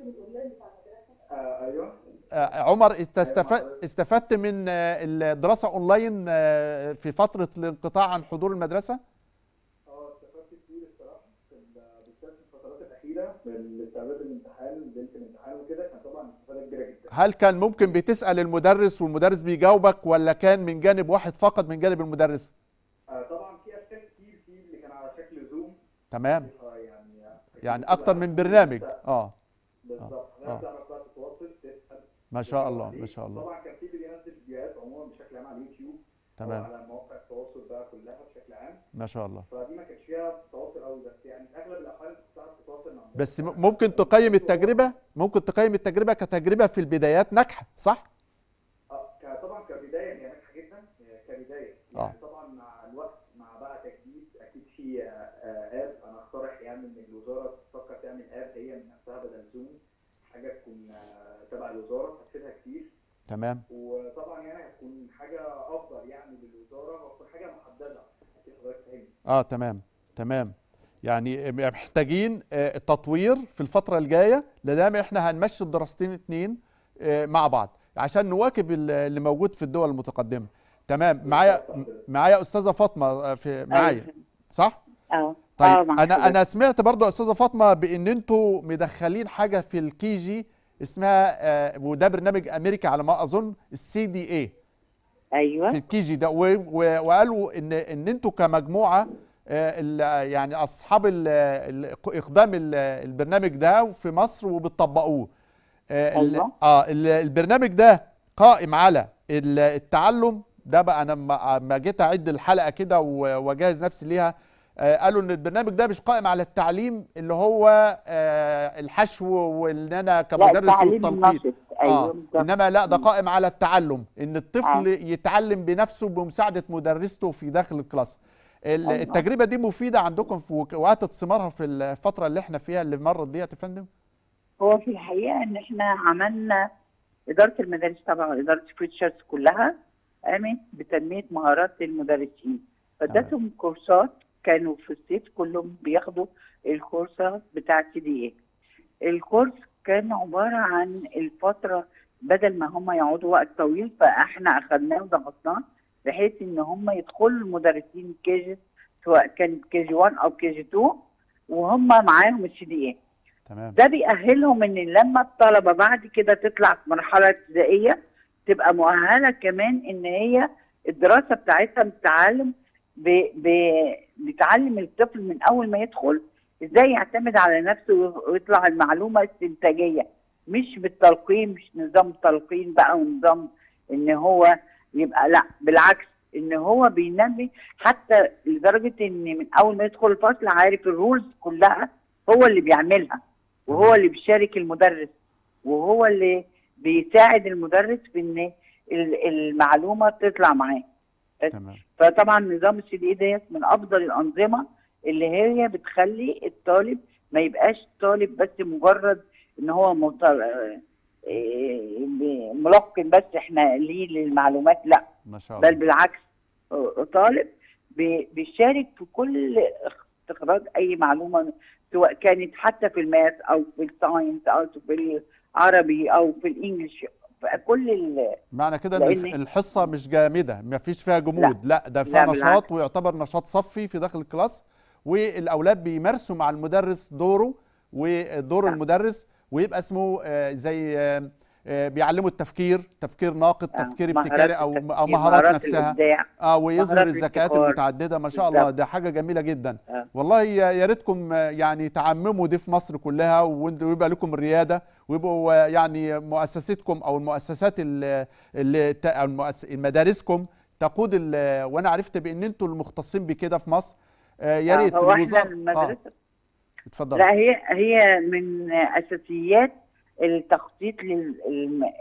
S3: آه ايوه
S1: آه، عمر أنت استفدت استفدت من آه، الدراسة أونلاين آه، في فترة الانقطاع عن حضور المدرسة؟
S3: اه استفدت كتير الصراحه في ال- بالذات في الفترات الاخيره في الاستعداد للامتحان ليله الامتحان وكده كان طبعا استفاده كبيره جدا
S1: هل كان ممكن بتسأل المدرس والمدرس بيجاوبك ولا كان من جانب واحد فقط من جانب المدرس؟
S3: آه طبعا في اشكال كتير في اللي كان على شكل زوم
S1: تمام
S3: آه يعني
S1: يعني أكتر من برنامج اه
S3: بالظبط
S1: آه.
S3: ناس تعرف بقى تتواصل تسال
S1: ما شاء الله ما شاء الله
S3: طبعا كان في اللي بينزل فيديوهات عموما بشكل عام على اليوتيوب أو
S1: تمام
S3: على مواقع التواصل بقى كلها بشكل عام
S1: ما شاء الله
S3: فدي ما كانش فيها تواصل قوي بس يعني في اغلب الاحوال كنت بتعرف تتواصل مع
S1: بس م- ممكن تقيم التجربة ممكن تقيم التجربة كتجربة في البدايات ناجحة صح؟
S3: اه ك- طبعا كبدايه هي ناجحه جدا هي كبدايه
S1: آه.
S3: يعني طبعا مع الوقت مع بقى تجديد اكيد في آه، آه، اب انا اقترح يعني ان الوزاره تفكر تعمل اب هي من نفسها بدل زوم حاجه تكون آه، تبع الوزاره هتفيدها كتير
S1: تمام
S3: وطبعا يعني هتكون حاجه افضل يعني للوزاره وتكون حاجه محدده اكيد حضرتك فاهمني
S1: اه تمام تمام يعني محتاجين آه، تطوير في الفترة الجاية لدام احنا هنمشي الدراستين اتنين آه، مع بعض عشان نواكب ال- اللي موجود في الدول المتقدمة تمام معايا معايا استاذة فاطمة آه، في معايا صح؟
S2: اه اه
S1: طيب
S2: مع
S1: انا
S2: حضرتك.
S1: انا سمعت برضو يا استاذه فاطمه بان انتوا مدخلين حاجه في الكيجي اسمها آه، وده برنامج امريكا على ما اظن السي دي اي
S2: ايوه
S1: في الكيجي ده و- و- وقالوا ان ان انتوا كمجموعه آه، ال- يعني اصحاب ال- ال- اقدام ال- البرنامج ده في مصر وبتطبقوه آه، ال-
S2: أيوة.
S1: اه ال- البرنامج ده قائم على ال- التعلم ده بقى انا لما ما جيت اعد الحلقه كده و- واجهز نفسي ليها آه، قالوا ان البرنامج ده مش قائم على التعليم اللي هو آه، الحشو وان انا
S2: لا
S1: كمدرس
S2: التعليم
S1: والتلقين
S2: النشط ايوه
S1: اه
S2: بالظبط
S1: انما لا ده قائم على التعلم ان الطفل
S2: آه.
S1: يتعلم بنفسه بمساعده مدرسته في داخل الكلاس ال-
S2: أيوة.
S1: التجربه دي مفيده عندكم في وك- واتت ثمارها في الفتره اللي احنا فيها اللي مرت ديت يا فندم
S2: هو في الحقيقه ان احنا عملنا اداره المدارس طبعا واداره فيوتشرز كلها قامت بتنميه مهارات المدرسين فادتهم كورسات كانوا في الصيف كلهم بياخدوا الكورسات بتاع سي دي اي الكورس كان عباره عن الفتره بدل ما هم يقعدوا وقت طويل فاحنا اخذناه وضغطناه بحيث ان هم يدخلوا المدرسين كيجي سواء كانت كي جي 1 او كي جي 2 وهم معاهم السي دي اي
S1: تمام
S2: ده بيأهلهم ان لما الطلبه بعد كده تطلع في مرحله ابتدائيه تبقى مؤهله كمان ان هي الدراسه بتاعتها بتتعلم ب... ب... بتعلم الطفل من اول ما يدخل ازاي يعتمد على نفسه ويطلع المعلومه استنتاجيه مش بالتلقين مش نظام تلقين بقى ونظام ان هو يبقى لا بالعكس ان هو بينمي حتى لدرجه ان من اول ما يدخل الفصل عارف الرولز كلها هو اللي بيعملها وهو اللي بيشارك المدرس وهو اللي بيساعد المدرس في ان ال- المعلومه تطلع معاه
S1: تمام
S2: فطبعا نظام السي دي ديت من افضل الانظمه اللي هي بتخلي الطالب ما يبقاش طالب بس مجرد ان هو مط- آه، آه، ملقن بس احنا ليه للمعلومات لا
S1: ما شاء
S2: بل
S1: الله
S2: بالعكس آه، طالب بي- بيشارك في كل استخراج اي معلومه سواء كانت حتى في الماث او في الساينس او في العربي او في الانجليش في كل ال-
S1: معنى كده ان
S2: لأن-
S1: الح- الحصه مش جامده ما فيش فيها جمود لا, ده
S2: لا،
S1: فيها
S2: بالعكس.
S1: نشاط ويعتبر نشاط صفي في داخل الكلاس والاولاد بيمارسوا مع المدرس دوره ودور
S2: نعم.
S1: المدرس ويبقى اسمه آه، زي آه، آه، بيعلموا التفكير تفكير ناقد
S2: آه،
S1: تفكير
S2: مهارات
S1: ابتكاري او
S2: التفكير،
S1: او مهارات نفسها
S2: الابداع
S1: اه ويظهر
S2: مهارات
S1: الذكاءات
S2: الابتكار.
S1: المتعدده ما شاء الله
S2: بالظبط.
S1: ده حاجه جميله جدا
S2: آه.
S1: والله يا يا ريتكم آه، يعني تعمموا دي في مصر كلها وانتوا- ويبقى لكم الرياده ويبقوا آه، يعني مؤسستكم او المؤسسات اللي, اللي ت- أو المؤس- مدارسكم تقود ال- وانا عرفت بان انتوا المختصين بكده في مصر آه، يا
S2: آه،
S1: ريت
S2: هو احنا
S1: الوزاره اه
S2: المدرسه
S1: اتفضل
S2: لا هي هي من اساسيات التخطيط لل الم-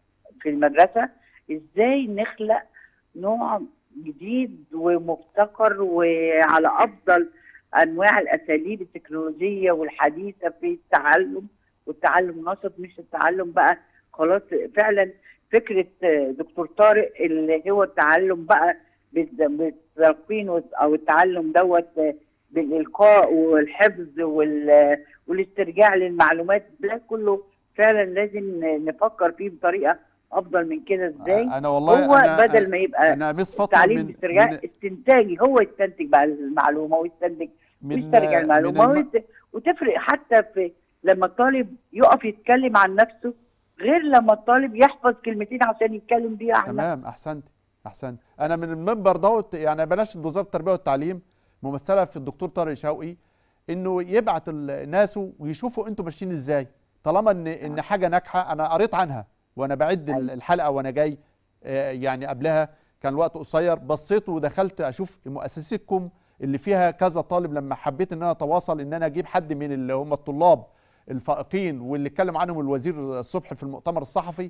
S2: في المدرسه ازاي نخلق نوع جديد ومبتكر وعلى افضل انواع الاساليب التكنولوجيه والحديثه في التعلم والتعلم نشط مش التعلم بقى خلاص فعلا فكره دكتور طارق اللي هو التعلم بقى بالت- بالتلقين وال- او التعلم دوت بالالقاء والحفظ وال- والاسترجاع للمعلومات ده كله فعلا لازم نفكر فيه بطريقه افضل من كده ازاي
S1: انا والله
S2: هو
S1: انا
S2: بدل ما يبقى
S1: انا مس فاطمه
S2: التعليم
S1: من
S2: باسترجاع
S1: من
S2: استنتاجي هو يستنتج بقى المعلومه ويستنتج
S1: من
S2: ويسترجع
S1: من
S2: المعلومه
S1: الم...
S2: ويت- وتفرق حتى في لما الطالب يقف يتكلم عن نفسه غير لما الطالب يحفظ كلمتين عشان يتكلم بيها عن نفسه
S1: تمام احسنت احسنت انا من المنبر دوت يعني بناشد وزاره التربيه والتعليم ممثله في الدكتور طارق شوقي انه يبعت ال- ناسه ويشوفوا انتوا ماشيين ازاي طالما ان ان حاجه ناجحه انا قريت عنها وانا بعد ال-
S2: أيوة.
S1: الحلقه وانا جاي آه، يعني قبلها كان الوقت قصير بصيت ودخلت اشوف مؤسستكم اللي فيها كذا طالب لما حبيت ان انا اتواصل ان انا اجيب حد من اللي هم الطلاب الفائقين واللي اتكلم عنهم الوزير الصبح في المؤتمر الصحفي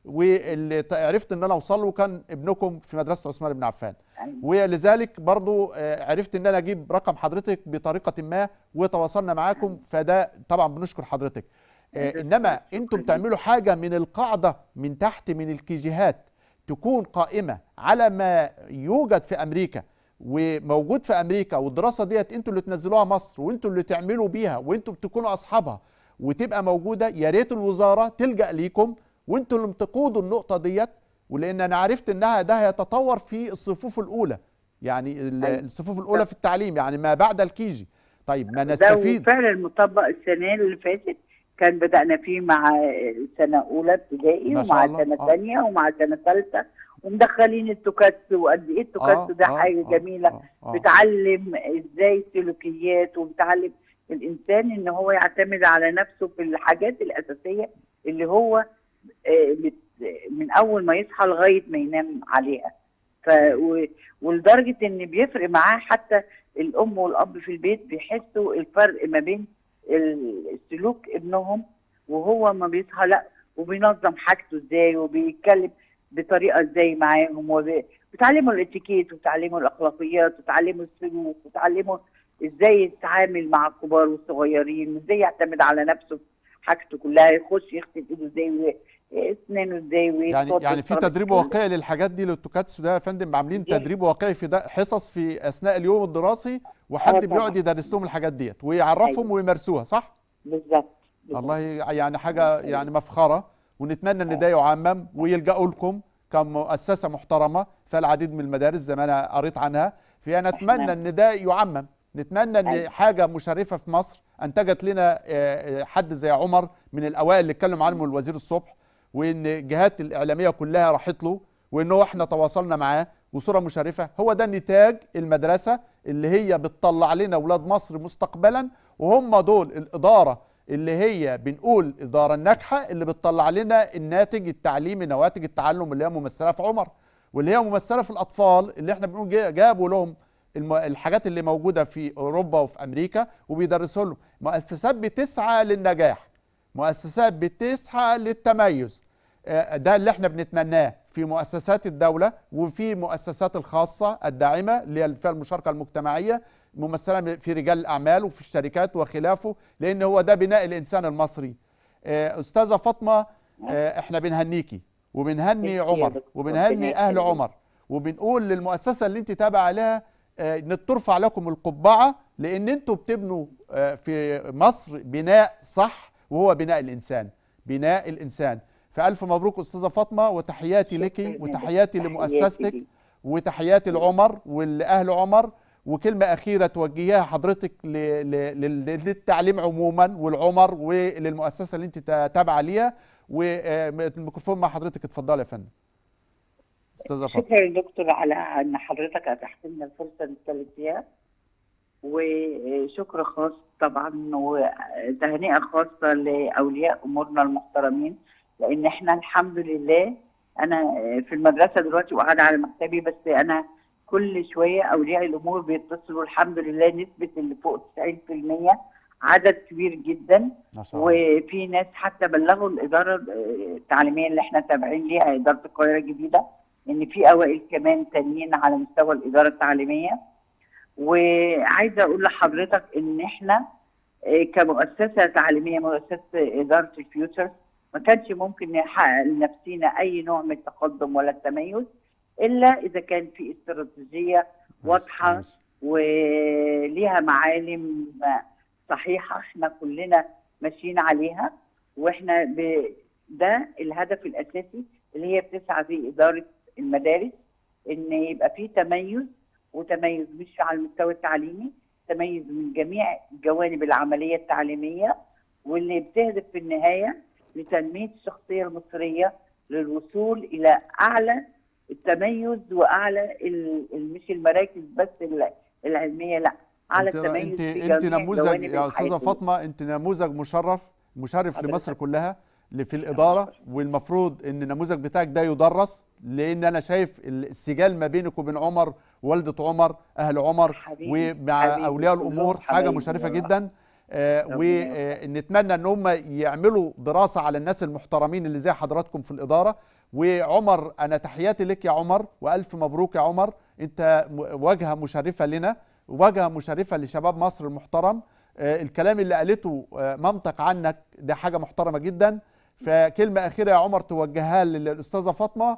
S1: واللي ت- عرفت ان انا اوصل له كان ابنكم في مدرسه عثمان بن عفان
S2: أيوة.
S1: ولذلك برضو آه، عرفت ان انا اجيب رقم حضرتك بطريقه ما وتواصلنا معاكم فده طبعا بنشكر حضرتك آه،
S2: شكراً.
S1: انما
S2: شكراً
S1: انتم
S2: ليك.
S1: بتعملوا حاجه من القاعده من تحت من الكيجيهات تكون قائمه على ما يوجد في امريكا وموجود في امريكا والدراسه ديت انتوا اللي تنزلوها مصر وانتوا اللي تعملوا بيها وانتوا بتكونوا اصحابها وتبقى موجوده يا ريت الوزاره تلجا ليكم وانتوا اللي تقودوا النقطه ديت ولان انا عرفت انها ده هيتطور في الصفوف الاولى يعني ال-
S2: أيوة.
S1: الصفوف الاولى في التعليم يعني ما بعد الكيجي طيب ما
S2: ده
S1: نستفيد
S2: فعلا مطبق السنه اللي فاتت كان بدأنا فيه مع سنة أولى ابتدائي
S1: ما شاء
S2: ومع
S1: الله.
S2: سنة
S1: آه.
S2: ثانية ومع سنة ثالثة ومدخلين التوكاتس وقد إيه التوكاتس ده حاجة جميلة
S1: آه آه.
S2: بتعلم ازاي سلوكيات وبتعلم الانسان ان هو يعتمد على نفسه في الحاجات الاساسيه اللي هو آه، بت- من اول ما يصحى لغايه ما ينام عليها ف و- ولدرجه ان بيفرق معاه حتى الام والاب في البيت بيحسوا الفرق ما بين ال- سلوك ابنهم وهو ما بيصحى لا وبينظم حاجته ازاي وبيتكلم بطريقه ازاي معاهم وب- بتعلموا الاتيكيت وتعلموا الاخلاقيات وتعلموا السلوك وتعلموا ازاي يتعامل مع الكبار والصغيرين وازاي يعتمد على نفسه في حاجته كلها يخش يغسل ايده ازاي و- اسنانه ازاي
S1: يعني
S2: ويتفضل
S1: يعني في
S2: طلب
S1: تدريب
S2: كل-
S1: واقعي للحاجات دي للتوكاتسو ده يا فندم عاملين
S2: دي-
S1: تدريب واقعي في ده حصص في اثناء اليوم الدراسي وحد
S2: آه
S1: بيقعد
S2: طبعاً.
S1: يدرس لهم الحاجات ديت ويعرفهم
S2: أيوة.
S1: ويمارسوها صح؟
S2: بالظبط بالظبط.
S1: الله ي- يعني حاجه يعني مفخره ونتمنى ان ده يعمم ويلجأوا لكم كمؤسسه محترمه فيها العديد من المدارس زي ما انا قريت عنها فانا اتمنى ان ده يعمم نتمنى ان
S2: أيوة.
S1: حاجه مشرفه في مصر انتجت لنا آه، آه، حد زي عمر من الاوائل اللي اتكلم عنهم الوزير الصبح وان الجهات الاعلاميه كلها راحت له وان هو احنا تواصلنا معاه وصوره مشرفه هو ده نتاج المدرسه اللي هي بتطلع لنا اولاد مصر مستقبلا وهم دول الاداره اللي هي بنقول الاداره الناجحه اللي بتطلع لنا الناتج التعليمي نواتج التعلم اللي هي ممثله في عمر واللي هي ممثله في الاطفال اللي احنا بنقول جا- جابوا لهم الم- الحاجات اللي موجوده في اوروبا وفي امريكا وبيدرسوا لهم مؤسسات بتسعى للنجاح مؤسسات بتسعى للتميز آه، ده اللي احنا بنتمناه في مؤسسات الدولة وفي مؤسسات الخاصة الداعمة اللي هي فيها المشاركة المجتمعية ممثلة في رجال الأعمال وفي الشركات وخلافه لأن هو ده بناء الإنسان المصري آه، أستاذة فاطمة آه، احنا بنهنيكي وبنهني
S2: ميرسي يا
S1: عمر
S2: دكتور. ربنا
S1: وبنهني أهل
S2: يخليك.
S1: عمر وبنقول للمؤسسة اللي انت تابعة لها آه، ان ترفع لكم القبعة لأن انتوا بتبنوا آه، في مصر بناء صح وهو بناء الإنسان بناء الإنسان فألف مبروك أستاذة فاطمة وتحياتي لك
S2: شكراً يا
S1: وتحياتي
S2: دكتور.
S1: لمؤسستك
S2: تحياتي ليك.
S1: وتحياتي لعمر ولأهل عمر وكلمة أخيرة توجهيها حضرتك ل- ل- لل- للتعليم عموما والعمر وللمؤسسة اللي أنت تا- تابعة ليها والميكروفون مع حضرتك اتفضلي يا فندم أستاذة فاطمة
S2: شكرا يا دكتور على ان حضرتك اتحت لنا الفرصه نتكلم فيها وشكر خاص طبعا وتهنئه خاصه لاولياء امورنا المحترمين لان احنا الحمد لله انا في المدرسه دلوقتي وقاعده على مكتبي بس انا كل شويه اولياء الامور بيتصلوا الحمد لله نسبه اللي فوق 90% عدد كبير جدا
S1: ما شاء الله
S2: وفي ناس حتى بلغوا الاداره التعليميه اللي احنا تابعين ليها اداره القاهره الجديده ان في اوائل كمان تانيين على مستوى الاداره التعليميه وعايزه اقول لحضرتك ان احنا آه، كمؤسسه تعليميه مؤسسه اداره الفيوتشر ما كانش ممكن نحقق لنفسينا اي نوع من التقدم ولا التميز الا اذا كان في استراتيجيه واضحه
S1: ماشي.
S2: وليها معالم صحيحه احنا كلنا ماشيين عليها واحنا ب... ده الهدف الاساسي اللي هي بتسعى فيه اداره المدارس ان يبقى في تميز وتميز مش على المستوى التعليمي تميز من جميع جوانب العمليه التعليميه واللي بتهدف في النهايه لتنميه الشخصيه المصريه للوصول الى اعلى التميز واعلى ال- ال- مش المراكز بس ال- العلميه لا على
S1: انت
S2: التميز
S1: انت
S2: في
S1: انت
S2: جميع
S1: نموذج
S2: جوانب
S1: يا استاذه
S2: الحياة.
S1: فاطمه انت نموذج مشرف مشرف
S2: حضرتك.
S1: لمصر كلها اللي في الاداره والمفروض ان النموذج بتاعك ده يدرس لان انا شايف السجال ما بينك وبين عمر والده عمر اهل عمر
S2: حبيبي،
S1: ومع
S2: حبيبي،
S1: اولياء
S2: كلهم
S1: الامور حاجه
S2: حبايبي
S1: مشرفه
S2: والله.
S1: جدا آه ونتمنى ان هم يعملوا دراسه على الناس المحترمين اللي زي حضراتكم في الاداره وعمر انا تحياتي لك يا عمر والف مبروك يا عمر انت م- واجهه مشرفه لنا واجهه مشرفه لشباب مصر المحترم آه، الكلام اللي قالته آه، مامتك عنك ده حاجه محترمه جدا فكلمه اخيره يا عمر توجهها للاستاذه فاطمه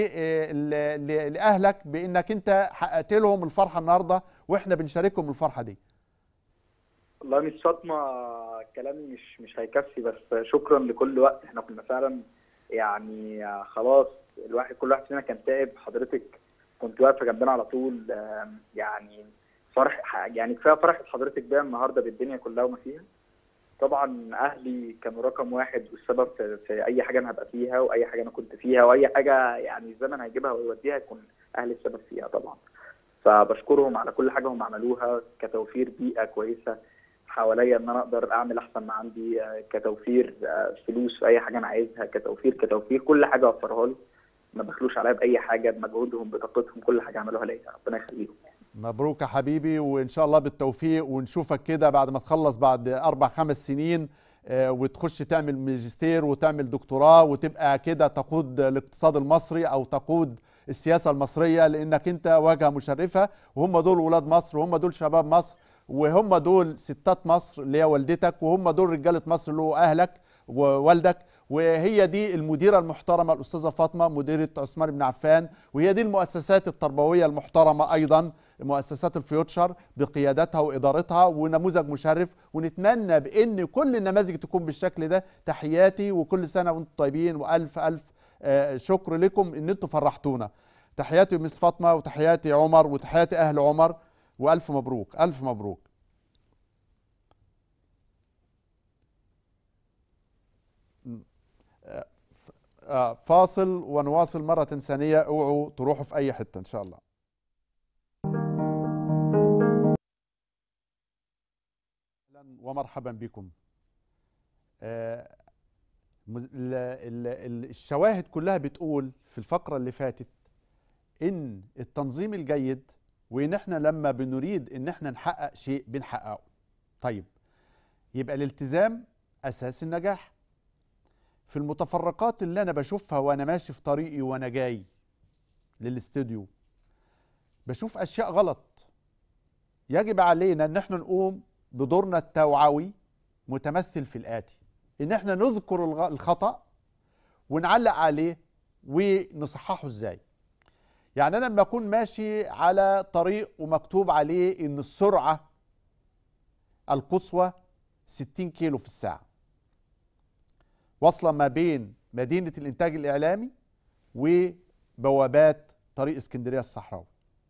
S1: ولاهلك بانك انت حققت لهم الفرحه النهارده واحنا بنشاركهم الفرحه دي
S5: والله مش فاطمة كلامي مش مش هيكفي بس شكرا لكل وقت احنا كنا فعلا يعني خلاص الواحد كل واحد فينا كان تعب حضرتك كنت واقفة جنبنا على طول آم، يعني فرح يعني كفاية فرحة حضرتك بيها النهاردة بالدنيا كلها وما فيها طبعا اهلي كانوا رقم واحد والسبب في, في اي حاجه انا هبقى فيها واي حاجه انا كنت فيها واي حاجه يعني الزمن هيجيبها ويوديها يكون اهلي السبب فيها طبعا فبشكرهم على كل حاجه هم عملوها كتوفير بيئه كويسه حواليا ان انا اقدر اعمل احسن ما عندي آه، كتوفير آه، فلوس في اي حاجه انا عايزها كتوفير كتوفير كل حاجه وفرها لي ما بخلوش عليا باي حاجه بمجهودهم بطاقتهم كل حاجه عملوها ليا ربنا يخليهم
S1: مبروك يا حبيبي وان شاء الله بالتوفيق ونشوفك كده بعد ما تخلص بعد اربع خمس سنين آه، وتخش تعمل ماجستير وتعمل دكتوراه وتبقى كده تقود الاقتصاد المصري او تقود السياسه المصريه لانك انت واجهه مشرفه وهم دول ولاد مصر وهم دول شباب مصر وهم دول ستات مصر اللي هي والدتك وهم دول رجاله مصر اللي هو اهلك ووالدك وهي دي المديره المحترمه الاستاذه فاطمه مديره عثمان بن عفان وهي دي المؤسسات التربويه المحترمه ايضا مؤسسات الفيوتشر بقيادتها وادارتها ونموذج مشرف ونتمنى بان كل النماذج تكون بالشكل ده تحياتي وكل سنه وانتم طيبين والف الف آه، شكر لكم ان انتم فرحتونا تحياتي مس فاطمه وتحياتي عمر وتحياتي اهل عمر والف مبروك الف مبروك آه، فاصل ونواصل مرة ثانية اوعوا تروحوا في أي حتة إن شاء الله أهلاً ومرحبا بكم آه، م- ال- ال- ال- الشواهد كلها بتقول في الفقرة اللي فاتت ان التنظيم الجيد وان احنا لما بنريد ان احنا نحقق شيء بنحققه طيب يبقى الالتزام اساس النجاح في المتفرقات اللي انا بشوفها وانا ماشي في طريقي وانا جاي للاستوديو بشوف اشياء غلط يجب علينا ان احنا نقوم بدورنا التوعوي متمثل في الاتي ان احنا نذكر الغ- الخطا ونعلق عليه ونصححه ازاي يعني انا لما اكون ماشي على طريق ومكتوب عليه ان السرعه القصوى 60 كيلو في الساعه واصله ما بين مدينه الانتاج الاعلامي وبوابات طريق اسكندريه الصحراوي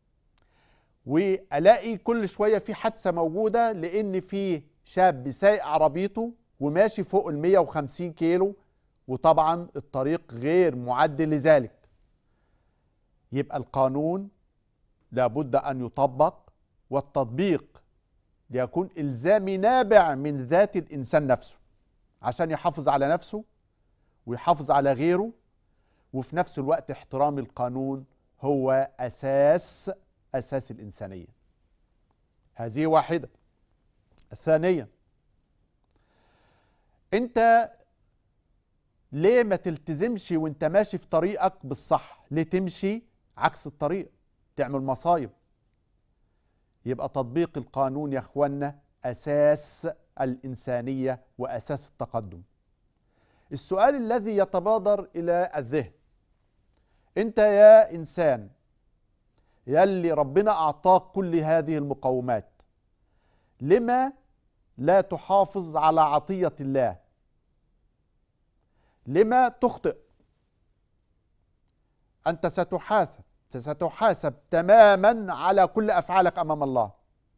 S1: والاقي كل شويه في حادثه موجوده لان في شاب سايق عربيته وماشي فوق ال 150 كيلو وطبعا الطريق غير معد لذلك يبقى القانون لابد ان يطبق والتطبيق ليكون الزامي نابع من ذات الانسان نفسه عشان يحافظ على نفسه ويحافظ على غيره وفي نفس الوقت احترام القانون هو اساس اساس الانسانيه هذه واحده الثانيه انت ليه ما تلتزمش وانت ماشي في طريقك بالصح ليه تمشي عكس الطريق تعمل مصايب يبقى تطبيق القانون يا اخوانا اساس الانسانيه واساس التقدم السؤال الذي يتبادر الى الذهن انت يا انسان يلي ربنا اعطاك كل هذه المقومات لما لا تحافظ على عطيه الله لما تخطئ انت ستحاسب ستحاسب تماما على كل افعالك امام الله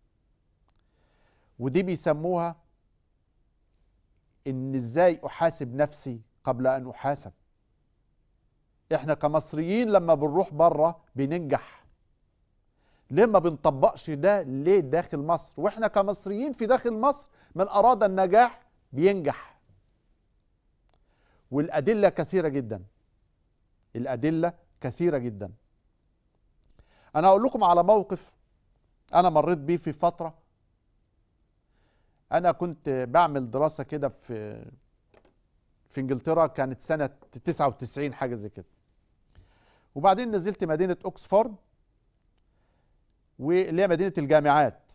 S1: ودي بيسموها ان ازاي احاسب نفسي قبل ان احاسب احنا كمصريين لما بنروح بره بننجح ليه ما بنطبقش ده ليه داخل مصر واحنا كمصريين في داخل مصر من اراد النجاح بينجح والادله كثيره جدا الادله كثيره جدا انا اقول لكم على موقف انا مريت بيه في فتره انا كنت بعمل دراسه كده في في انجلترا كانت سنه 99 حاجه زي كده وبعدين نزلت مدينه اوكسفورد واللي هي مدينه الجامعات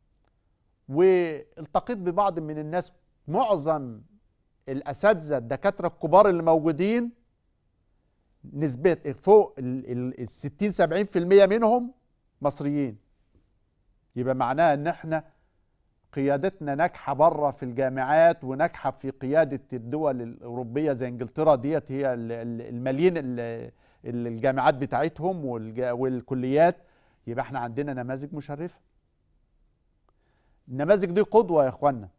S1: والتقيت ببعض من الناس معظم الاساتذه الدكاتره الكبار اللي موجودين نسبه فوق ال 60 70% منهم مصريين يبقى معناها ان احنا قيادتنا ناجحه بره في الجامعات وناجحه في قياده الدول الاوروبيه زي انجلترا ديت هي ال- ال- المالين ال- ال- الجامعات بتاعتهم والج- والكليات يبقى احنا عندنا نماذج مشرفه النماذج دي قدوه يا اخوانا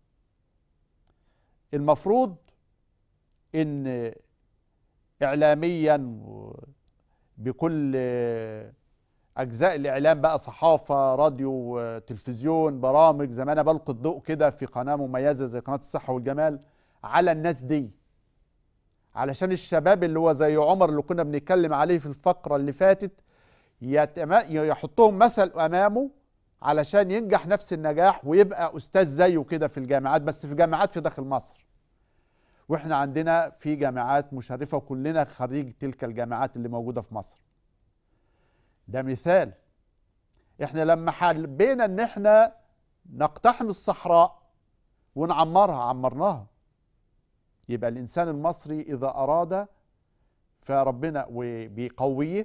S1: المفروض ان اعلاميا و- بكل اجزاء الاعلام بقى صحافه راديو تلفزيون برامج زي ما انا بلقي الضوء كده في قناه مميزه زي قناه الصحه والجمال على الناس دي علشان الشباب اللي هو زي عمر اللي كنا بنتكلم عليه في الفقره اللي فاتت يتما- يحطهم مثل امامه علشان ينجح نفس النجاح ويبقى استاذ زيه كده في الجامعات بس في جامعات في داخل مصر واحنا عندنا في جامعات مشرفه وكلنا خريج تلك الجامعات اللي موجوده في مصر ده مثال احنا لما حبينا ان احنا نقتحم الصحراء ونعمرها عمرناها يبقى الانسان المصري اذا اراد فربنا بيقويه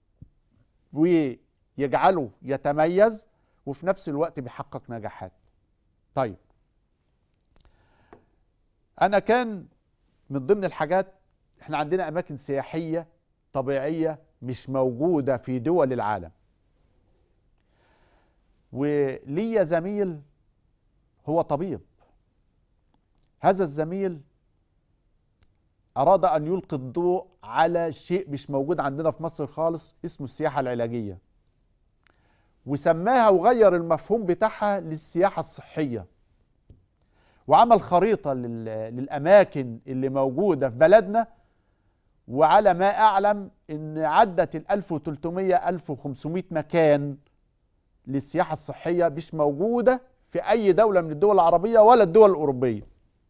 S1: ويجعله يتميز وفي نفس الوقت بيحقق نجاحات طيب انا كان من ضمن الحاجات احنا عندنا اماكن سياحيه طبيعيه مش موجوده في دول العالم وليا زميل هو طبيب هذا الزميل اراد ان يلقي الضوء على شيء مش موجود عندنا في مصر خالص اسمه السياحه العلاجيه وسماها وغير المفهوم بتاعها للسياحه الصحيه وعمل خريطة لل- للأماكن اللي موجودة في بلدنا وعلى ما أعلم إن عدت ال 1300 1500 مكان للسياحة الصحية مش موجودة في أي دولة من الدول العربية ولا الدول الأوروبية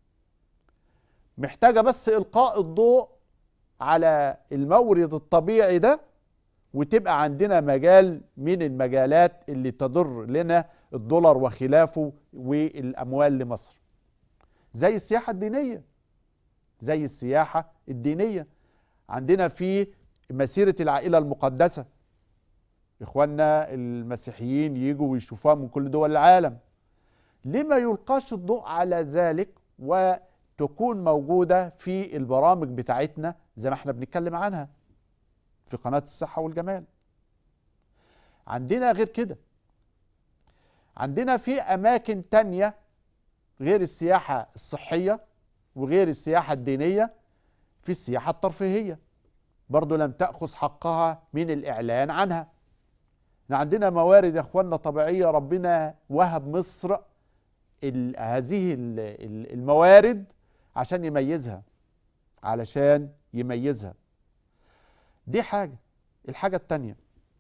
S1: محتاجة بس إلقاء الضوء على المورد الطبيعي ده وتبقى عندنا مجال من المجالات اللي تضر لنا الدولار وخلافه والأموال لمصر زي السياحة الدينية زي السياحة الدينية عندنا في مسيرة العائلة المقدسة إخواننا المسيحيين يجوا ويشوفوها من كل دول العالم لما يلقاش الضوء على ذلك وتكون موجودة في البرامج بتاعتنا زي ما احنا بنتكلم عنها في قناة الصحة والجمال عندنا غير كده عندنا في أماكن تانية غير السياحة الصحية وغير السياحة الدينية في السياحة الترفيهية برضو لم تأخذ حقها من الإعلان عنها احنا عندنا موارد يا اخوانا طبيعية ربنا وهب مصر ال- هذه ال- ال- الموارد عشان يميزها علشان يميزها دي حاجة الحاجة التانية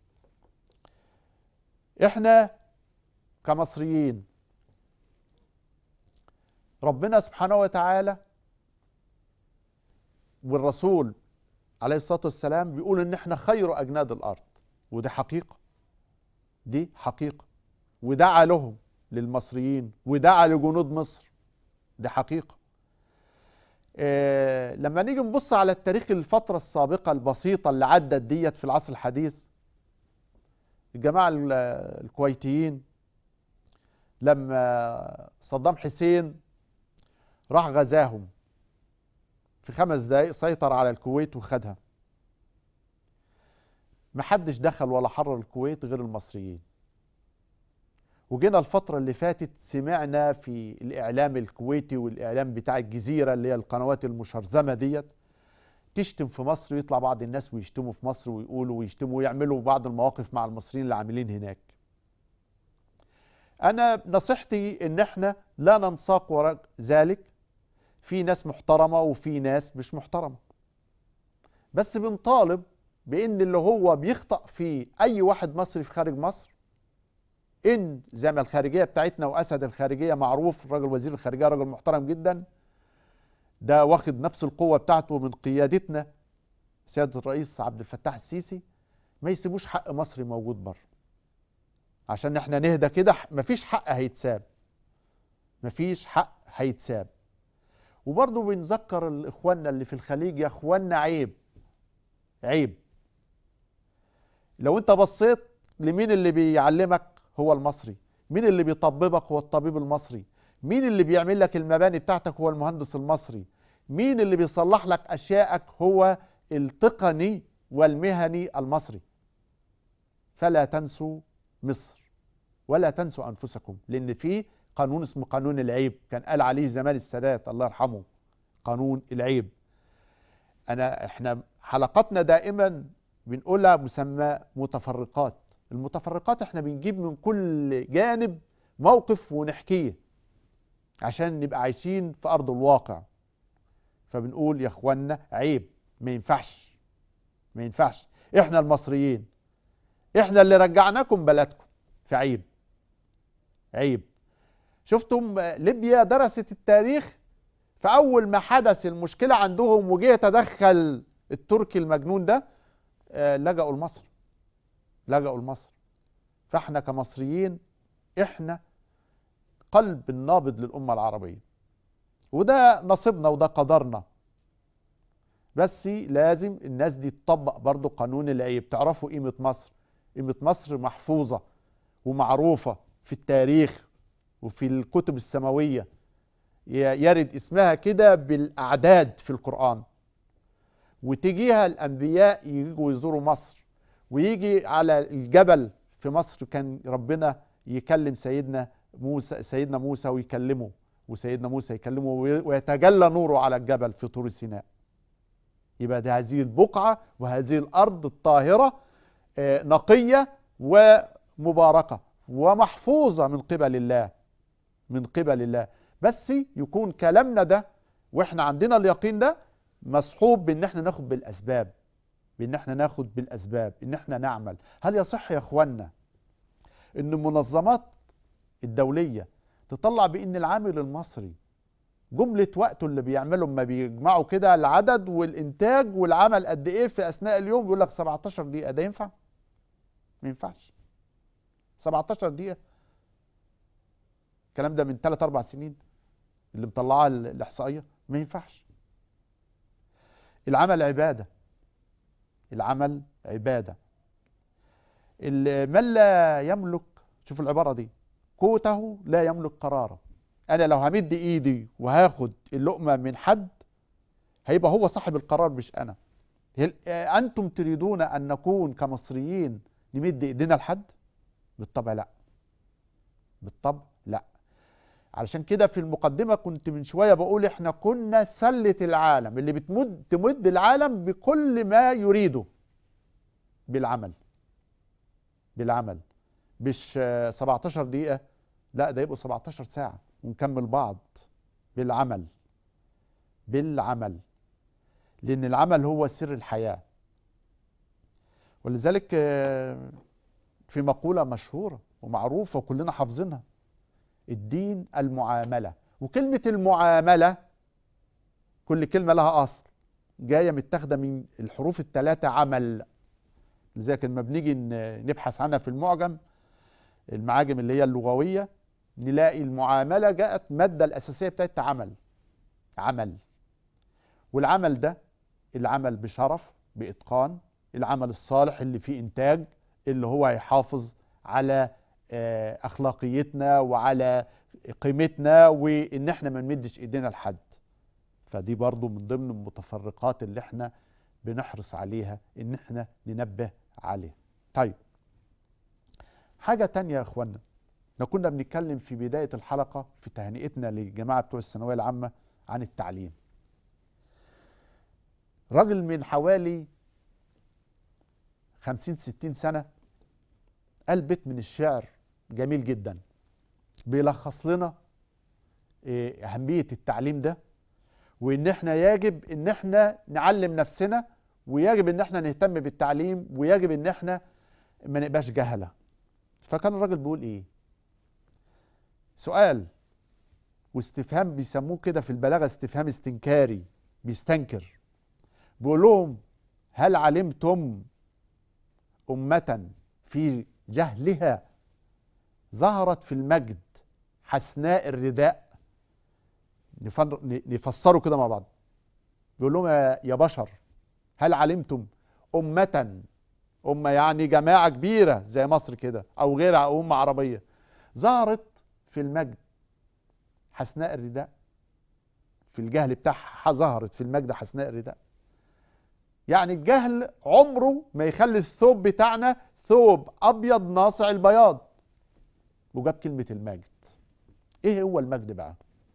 S1: احنا كمصريين ربنا سبحانه وتعالى والرسول عليه الصلاة والسلام بيقول ان احنا خير اجناد الارض ودي حقيقة دي حقيقة ودعا لهم للمصريين ودعا لجنود مصر دي حقيقة آه لما نيجي نبص على التاريخ الفترة السابقة البسيطة اللي عدت ديت في العصر الحديث الجماعة ال- الكويتيين لما صدام حسين راح غزاهم في خمس دقايق سيطر على الكويت وخدها محدش دخل ولا حرر الكويت غير المصريين وجينا الفترة اللي فاتت سمعنا في الإعلام الكويتي والإعلام بتاع الجزيرة اللي هي القنوات المشرذمة ديت تشتم في مصر ويطلع بعض الناس ويشتموا في مصر ويقولوا ويشتموا ويعملوا بعض المواقف مع المصريين اللي عاملين هناك أنا نصيحتي إن إحنا لا ننساق وراء ذلك في ناس محترمة وفي ناس مش محترمة بس بنطالب بإن اللي هو بيخطأ فيه أي واحد مصري في خارج مصر ان زي ما الخارجيه بتاعتنا واسد الخارجيه معروف راجل وزير الخارجيه راجل محترم جدا ده واخد نفس القوه بتاعته من قيادتنا سياده الرئيس عبد الفتاح السيسي ما يسيبوش حق مصري موجود بره عشان احنا نهدى كده مفيش حق هيتساب مفيش حق هيتساب وبرضه بنذكر اخواننا اللي في الخليج يا اخواننا عيب عيب لو انت بصيت لمين اللي بيعلمك هو المصري مين اللي بيطببك هو الطبيب المصري مين اللي بيعمل لك المباني بتاعتك هو المهندس المصري مين اللي بيصلح لك اشيائك هو التقني والمهني المصري فلا تنسوا مصر ولا تنسوا انفسكم لان في قانون اسمه قانون العيب كان قال عليه زمان السادات الله يرحمه قانون العيب انا احنا حلقاتنا دائما بنقولها مسمى متفرقات المتفرقات احنا بنجيب من كل جانب موقف ونحكيه عشان نبقى عايشين في ارض الواقع فبنقول يا اخوانا عيب ما ينفعش ما ينفعش احنا المصريين احنا اللي رجعناكم بلدكم فعيب عيب شفتم ليبيا درست التاريخ فاول ما حدث المشكله عندهم وجه يتدخل التركي المجنون ده آه، لجأوا لمصر لجأوا لمصر فاحنا كمصريين احنا قلب النابض للأمة العربية وده نصيبنا وده قدرنا بس لازم الناس دي تطبق برضو قانون العيب تعرفوا قيمة مصر قيمة مصر محفوظة ومعروفة في التاريخ وفي الكتب السماوية ي- يرد اسمها كده بالأعداد في القرآن وتجيها الأنبياء يجوا يزوروا مصر ويجي على الجبل في مصر كان ربنا يكلم سيدنا موسى سيدنا موسى ويكلمه وسيدنا موسى يكلمه وي- ويتجلى نوره على الجبل في طور سيناء يبقى ده هذه البقعة وهذه الأرض الطاهرة آه، نقية ومباركة ومحفوظة من قبل الله من قبل الله بس يكون كلامنا ده واحنا عندنا اليقين ده مصحوب بان احنا ناخد بالاسباب بان احنا ناخد بالاسباب ان احنا نعمل هل يصح يا اخوانا ان المنظمات الدوليه تطلع بان العامل المصري جمله وقته اللي بيعمله اما بيجمعوا كده العدد والانتاج والعمل قد ايه في اثناء اليوم يقول لك 17 دقيقه ده ينفع ما ينفعش 17 دقيقه الكلام ده من 3 4 سنين اللي مطلعاه ال- الاحصائيه ما ينفعش العمل عباده العمل عباده ال- من لا يملك شوف العباره دي قوته لا يملك قراره انا لو همد ايدي وهاخد اللقمه من حد هيبقى هو صاحب القرار مش انا هل آه، انتم تريدون ان نكون كمصريين نمد ايدينا لحد بالطبع لا بالطبع لا علشان كده في المقدمه كنت من شويه بقول احنا كنا سله العالم اللي بتمد تمد العالم بكل ما يريده بالعمل بالعمل مش آه، 17 دقيقه لا ده يبقوا 17 ساعه ونكمل بعض بالعمل بالعمل لان العمل هو سر الحياه ولذلك آه، في مقوله مشهوره ومعروفه وكلنا حافظينها الدين المعامله وكلمه المعامله كل كلمه لها اصل جايه متاخده من الحروف الثلاثه عمل لذلك لما بنيجي ن- نبحث عنها في المعجم المعاجم اللي هي اللغويه نلاقي المعامله جاءت ماده الاساسيه بتاعتها عمل عمل والعمل ده العمل بشرف باتقان العمل الصالح اللي فيه انتاج اللي هو هيحافظ على آه، اخلاقيتنا وعلى قيمتنا وان احنا ما نمدش ايدينا لحد فدي برضو من ضمن المتفرقات اللي احنا بنحرص عليها ان احنا ننبه عليها طيب حاجة تانية يا اخوانا احنا كنا بنتكلم في بداية الحلقة في تهنئتنا للجماعة بتوع الثانوية العامة عن التعليم راجل من حوالي خمسين ستين سنة قال بيت من الشعر جميل جدا بيلخص لنا إيه، أهمية التعليم ده وإن احنا يجب إن احنا نعلم نفسنا ويجب إن احنا نهتم بالتعليم ويجب إن احنا ما نبقاش جهلة فكان الراجل بيقول إيه سؤال واستفهام بيسموه كده في البلاغة استفهام استنكاري بيستنكر بيقول لهم هل علمتم أمة في جهلها ظهرت في المجد حسناء الرداء نفر- ن- نفسره كده مع بعض بيقول لهم يا يا بشر هل علمتم أمة أمة يعني جماعة كبيرة زي مصر كده أو غيرها أو أمة عربية ظهرت في المجد حسناء الرداء في الجهل بتاعها ظهرت في المجد حسناء الرداء يعني الجهل عمره ما يخلي الثوب بتاعنا ثوب ابيض ناصع البياض وجاب كلمه المجد ايه هو المجد بقى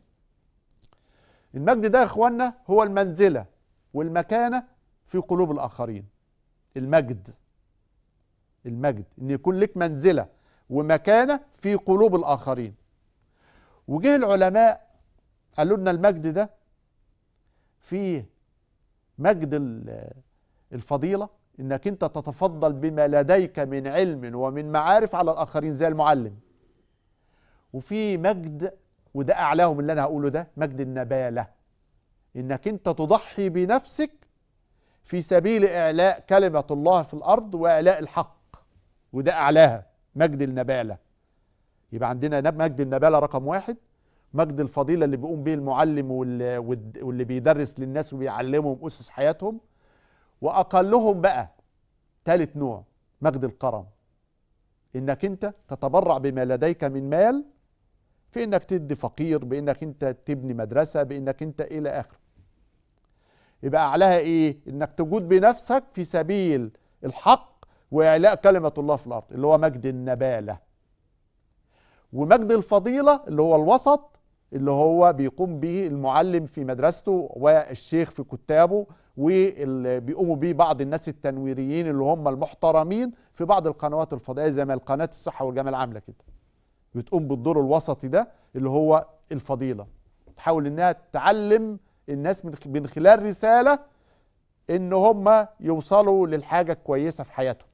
S1: المجد ده يا اخوانا هو المنزله والمكانه في قلوب الاخرين المجد المجد ان يكون لك منزله ومكانه في قلوب الاخرين وجه العلماء قالوا لنا المجد ده فيه مجد ال- الفضيلة انك انت تتفضل بما لديك من علم ومن معارف على الاخرين زي المعلم وفي مجد وده اعلاهم اللي انا هقوله ده مجد النبالة انك انت تضحي بنفسك في سبيل اعلاء كلمة الله في الارض واعلاء الحق وده اعلاها مجد النبالة يبقى عندنا نب- مجد النبالة رقم واحد مجد الفضيلة اللي بيقوم به المعلم وال- والد- واللي بيدرس للناس وبيعلمهم أسس حياتهم وأقلهم بقى ثالث نوع مجد الكرم إنك أنت تتبرع بما لديك من مال في إنك تدي فقير بإنك أنت تبني مدرسة بإنك أنت إلى آخره يبقى أعلاها إيه؟ إنك تجود بنفسك في سبيل الحق وإعلاء كلمة الله في الأرض اللي هو مجد النبالة ومجد الفضيلة اللي هو الوسط اللي هو بيقوم به المعلم في مدرسته والشيخ في كتابه واللي بيقوموا به بعض الناس التنويريين اللي هم المحترمين في بعض القنوات الفضائية زي ما القناة الصحة والجمال عاملة كده بتقوم بالدور الوسطي ده اللي هو الفضيلة تحاول انها تعلم الناس من من خلال رساله ان هم يوصلوا للحاجه الكويسه في حياتهم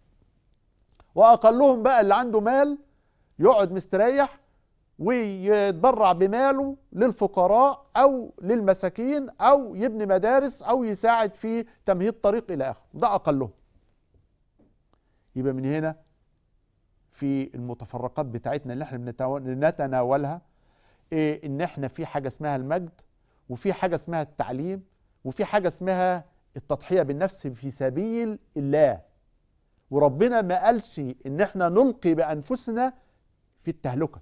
S1: واقلهم بقى اللي عنده مال يقعد مستريح ويتبرع بماله للفقراء او للمساكين او يبني مدارس او يساعد في تمهيد طريق الى اخره ده اقلهم يبقى من هنا في المتفرقات بتاعتنا اللي احنا بنتاو- نتناولها إيه ان احنا في حاجه اسمها المجد وفي حاجه اسمها التعليم وفي حاجه اسمها التضحيه بالنفس في سبيل الله وربنا ما قالش ان احنا نلقي بانفسنا في التهلكه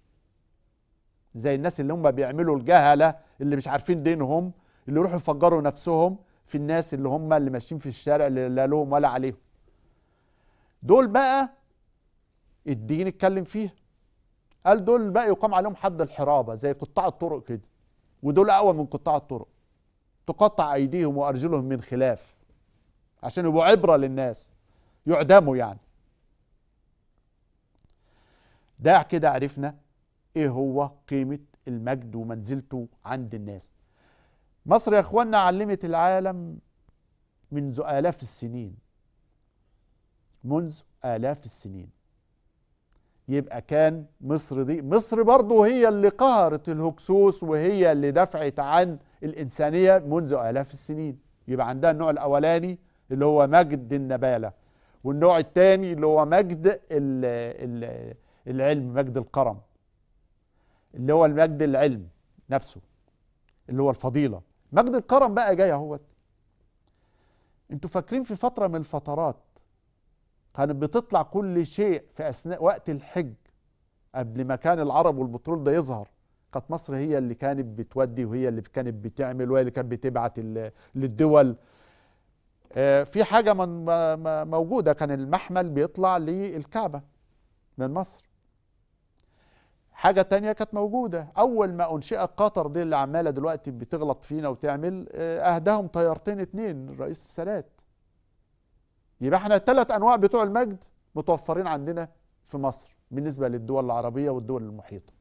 S1: زي الناس اللي هم بيعملوا الجهله اللي مش عارفين دينهم اللي يروحوا يفجروا نفسهم في الناس اللي هم اللي ماشيين في الشارع اللي لا لهم ولا عليهم دول بقى الدين اتكلم فيها قال دول بقى يقام عليهم حد الحرابه زي قطاع الطرق كده ودول اقوى من قطاع الطرق تقطع ايديهم وارجلهم من خلاف عشان يبقوا عبره للناس يعدموا يعني ده كده عرفنا ايه هو قيمه المجد ومنزلته عند الناس مصر يا اخوانا علمت العالم منذ الاف السنين منذ الاف السنين يبقى كان مصر دي مصر برضو هي اللي قهرت الهكسوس وهي اللي دفعت عن الإنسانية منذ آلاف السنين يبقى عندها النوع الأولاني اللي هو مجد النبالة والنوع الثاني اللي هو مجد ال ال العلم مجد الكرم اللي هو المجد العلم نفسه اللي هو الفضيلة مجد الكرم بقى جاي اهوت انتوا فاكرين في فترة من الفترات كانت بتطلع كل شيء في اثناء وقت الحج قبل ما كان العرب والبترول ده يظهر كانت مصر هي اللي كانت بتودي وهي اللي كانت بتعمل وهي اللي كانت بتبعت ال- للدول آه، في حاجه من م- م- موجوده كان المحمل بيطلع للكعبه من مصر حاجه تانية كانت موجوده اول ما انشئت قطر دي اللي عماله دلوقتي بتغلط فينا وتعمل آه، اهداهم طيارتين اتنين الرئيس السادات يبقى احنا الثلاث انواع بتوع المجد متوفرين عندنا في مصر بالنسبه للدول العربيه والدول المحيطه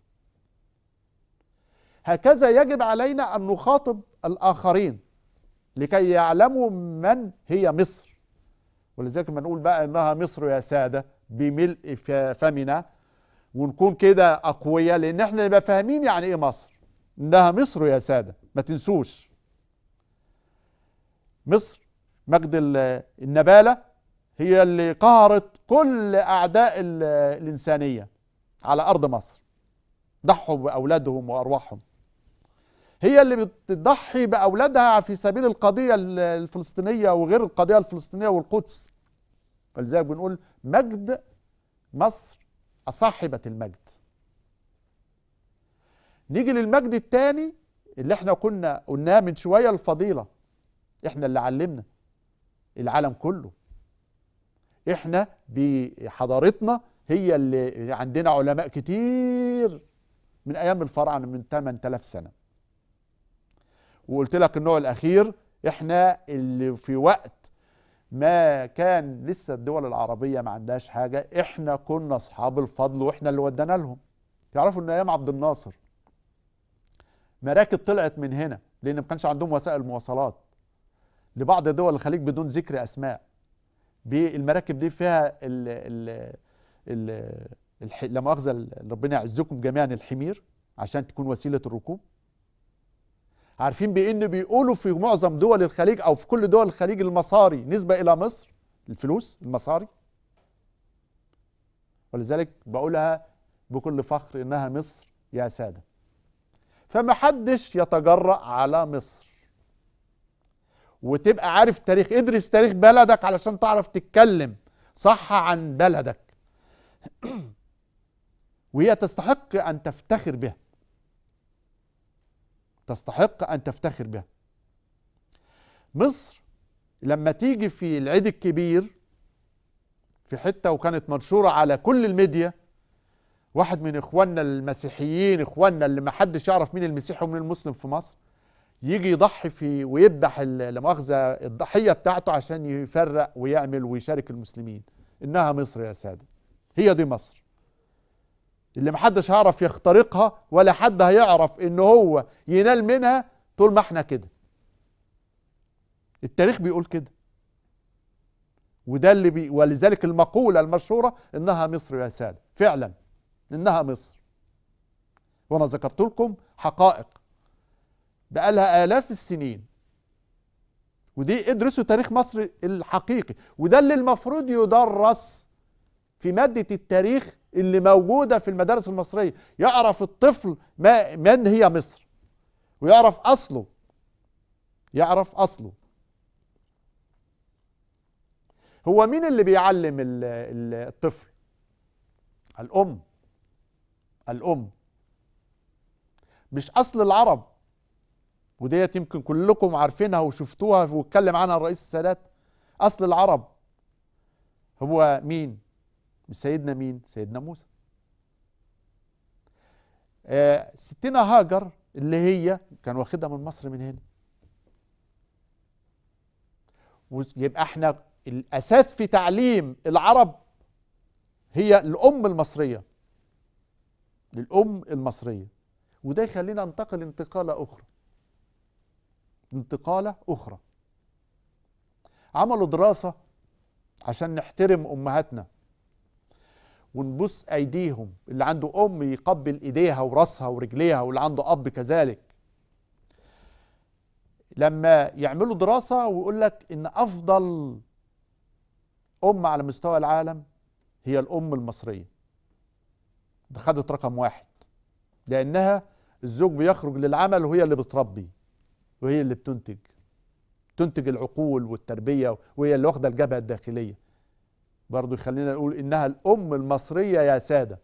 S1: هكذا يجب علينا ان نخاطب الاخرين لكي يعلموا من هي مصر ولذلك ما نقول بقى انها مصر يا ساده بملء ف- فمنا ونكون كده اقوياء لان احنا نبقى فاهمين يعني ايه مصر انها مصر يا ساده ما تنسوش مصر مجد ال- النباله هي اللي قهرت كل اعداء ال- الانسانيه على ارض مصر ضحوا باولادهم وارواحهم هي اللي بتضحي باولادها في سبيل القضيه ال- الفلسطينيه وغير القضيه الفلسطينيه والقدس ولذلك بنقول مجد مصر صاحبه المجد نيجي للمجد الثاني اللي احنا كنا قلناه من شويه الفضيله احنا اللي علمنا العالم كله احنا بحضارتنا هي اللي عندنا علماء كتير من ايام الفراعنه من 8000 سنه وقلت لك النوع الاخير احنا اللي في وقت ما كان لسه الدول العربيه ما عندهاش حاجه احنا كنا اصحاب الفضل واحنا اللي ودانا لهم تعرفوا ان ايام عبد الناصر مراكب طلعت من هنا لان ما كانش عندهم وسائل مواصلات لبعض دول الخليج بدون ذكر اسماء بالمراكب دي فيها ال ال ال الح... لا مؤاخذه ال- ربنا يعزكم جميعا الحمير عشان تكون وسيله الركوب عارفين بان بيقولوا في معظم دول الخليج او في كل دول الخليج المصاري نسبه الى مصر الفلوس المصاري ولذلك بقولها بكل فخر انها مصر يا ساده فما حدش يتجرأ على مصر وتبقى عارف تاريخ ادرس تاريخ بلدك علشان تعرف تتكلم صح عن بلدك وهي تستحق ان تفتخر بها تستحق ان تفتخر بها مصر لما تيجي في العيد الكبير في حته وكانت منشوره على كل الميديا واحد من اخواننا المسيحيين اخواننا اللي ما حدش يعرف مين المسيحي ومين المسلم في مصر يجي يضحي في ويذبح ال- لا مؤاخذه الضحيه بتاعته عشان يفرق ويعمل ويشارك المسلمين انها مصر يا ساده هي دي مصر اللي محدش هيعرف يخترقها ولا حد هيعرف ان هو ينال منها طول ما احنا كده التاريخ بيقول كده وده اللي بي ولذلك المقولة المشهورة انها مصر يا سادة فعلا انها مصر وانا ذكرت لكم حقائق بقالها آلاف السنين ودي ادرسوا تاريخ مصر الحقيقي وده اللي المفروض يدرس في مادة التاريخ اللي موجودة في المدارس المصرية يعرف الطفل ما من هي مصر ويعرف أصله يعرف أصله هو مين اللي بيعلم ال- ال- الطفل الأم الأم مش أصل العرب وديت يمكن كلكم عارفينها وشفتوها واتكلم عنها الرئيس السادات أصل العرب هو مين سيدنا مين سيدنا موسى آه ستنا هاجر اللي هي كان واخدها من مصر من هنا ويبقى احنا الاساس في تعليم العرب هي الام المصريه الام المصريه وده يخلينا ننتقل انتقاله اخرى انتقاله اخرى عملوا دراسه عشان نحترم امهاتنا ونبوس ايديهم اللي عنده ام يقبل ايديها وراسها ورجليها واللي عنده اب كذلك لما يعملوا دراسه ويقول لك ان افضل ام على مستوى العالم هي الام المصريه ده خدت رقم واحد لانها الزوج بيخرج للعمل وهي اللي بتربي وهي اللي بتنتج تنتج العقول والتربيه وهي اللي واخده الجبهه الداخليه برضو يخلينا نقول انها الام المصريه يا ساده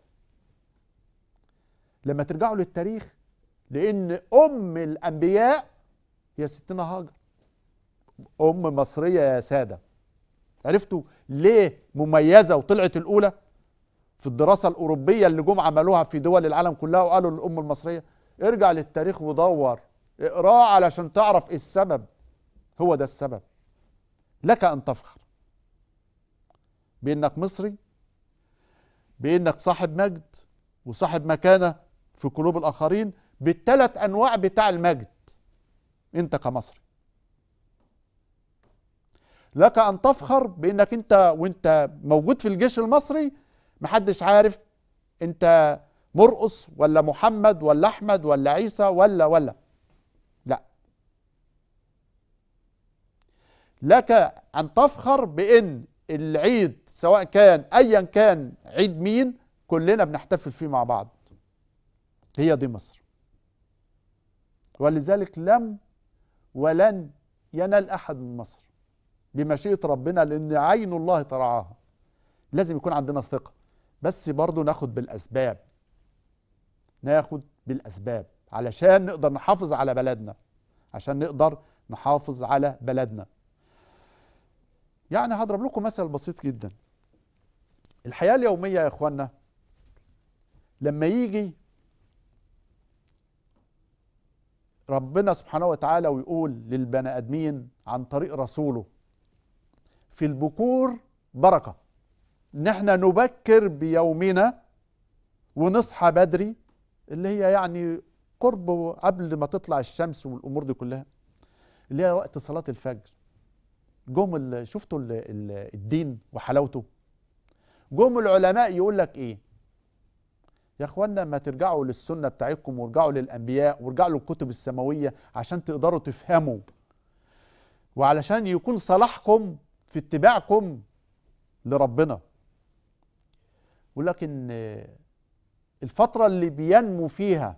S1: لما ترجعوا للتاريخ لان ام الانبياء هي ستنا هاجر ام مصريه يا ساده عرفتوا ليه مميزه وطلعت الاولى في الدراسه الاوروبيه اللي جم عملوها في دول العالم كلها وقالوا الام المصريه ارجع للتاريخ ودور اقراه علشان تعرف ايه السبب هو ده السبب لك ان تفخر بانك مصري بانك صاحب مجد وصاحب مكانه في قلوب الاخرين بالثلاث انواع بتاع المجد انت كمصري لك ان تفخر بانك انت وانت موجود في الجيش المصري محدش عارف انت مرقص ولا محمد ولا احمد ولا عيسى ولا ولا لا لك ان تفخر بان العيد سواء كان ايا كان عيد مين كلنا بنحتفل فيه مع بعض هي دي مصر ولذلك لم ولن ينال احد من مصر بمشيئه ربنا لان عين الله ترعاها لازم يكون عندنا ثقه بس برضو ناخد بالاسباب ناخد بالاسباب علشان نقدر نحافظ على بلدنا عشان نقدر نحافظ على بلدنا يعني هضرب لكم مثل بسيط جدا الحياة اليومية يا اخوانا لما يجي ربنا سبحانه وتعالى ويقول للبني ادمين عن طريق رسوله في البكور بركة ان احنا نبكر بيومنا ونصحى بدري اللي هي يعني قرب قبل ما تطلع الشمس والامور دي كلها اللي هي وقت صلاة الفجر جم ال- شفتوا ال- ال- الدين وحلاوته جم العلماء يقول لك ايه يا اخوانا ما ترجعوا للسنه بتاعتكم وارجعوا للانبياء وارجعوا للكتب السماويه عشان تقدروا تفهموا وعلشان يكون صلاحكم في اتباعكم لربنا ولكن الفتره اللي بينمو فيها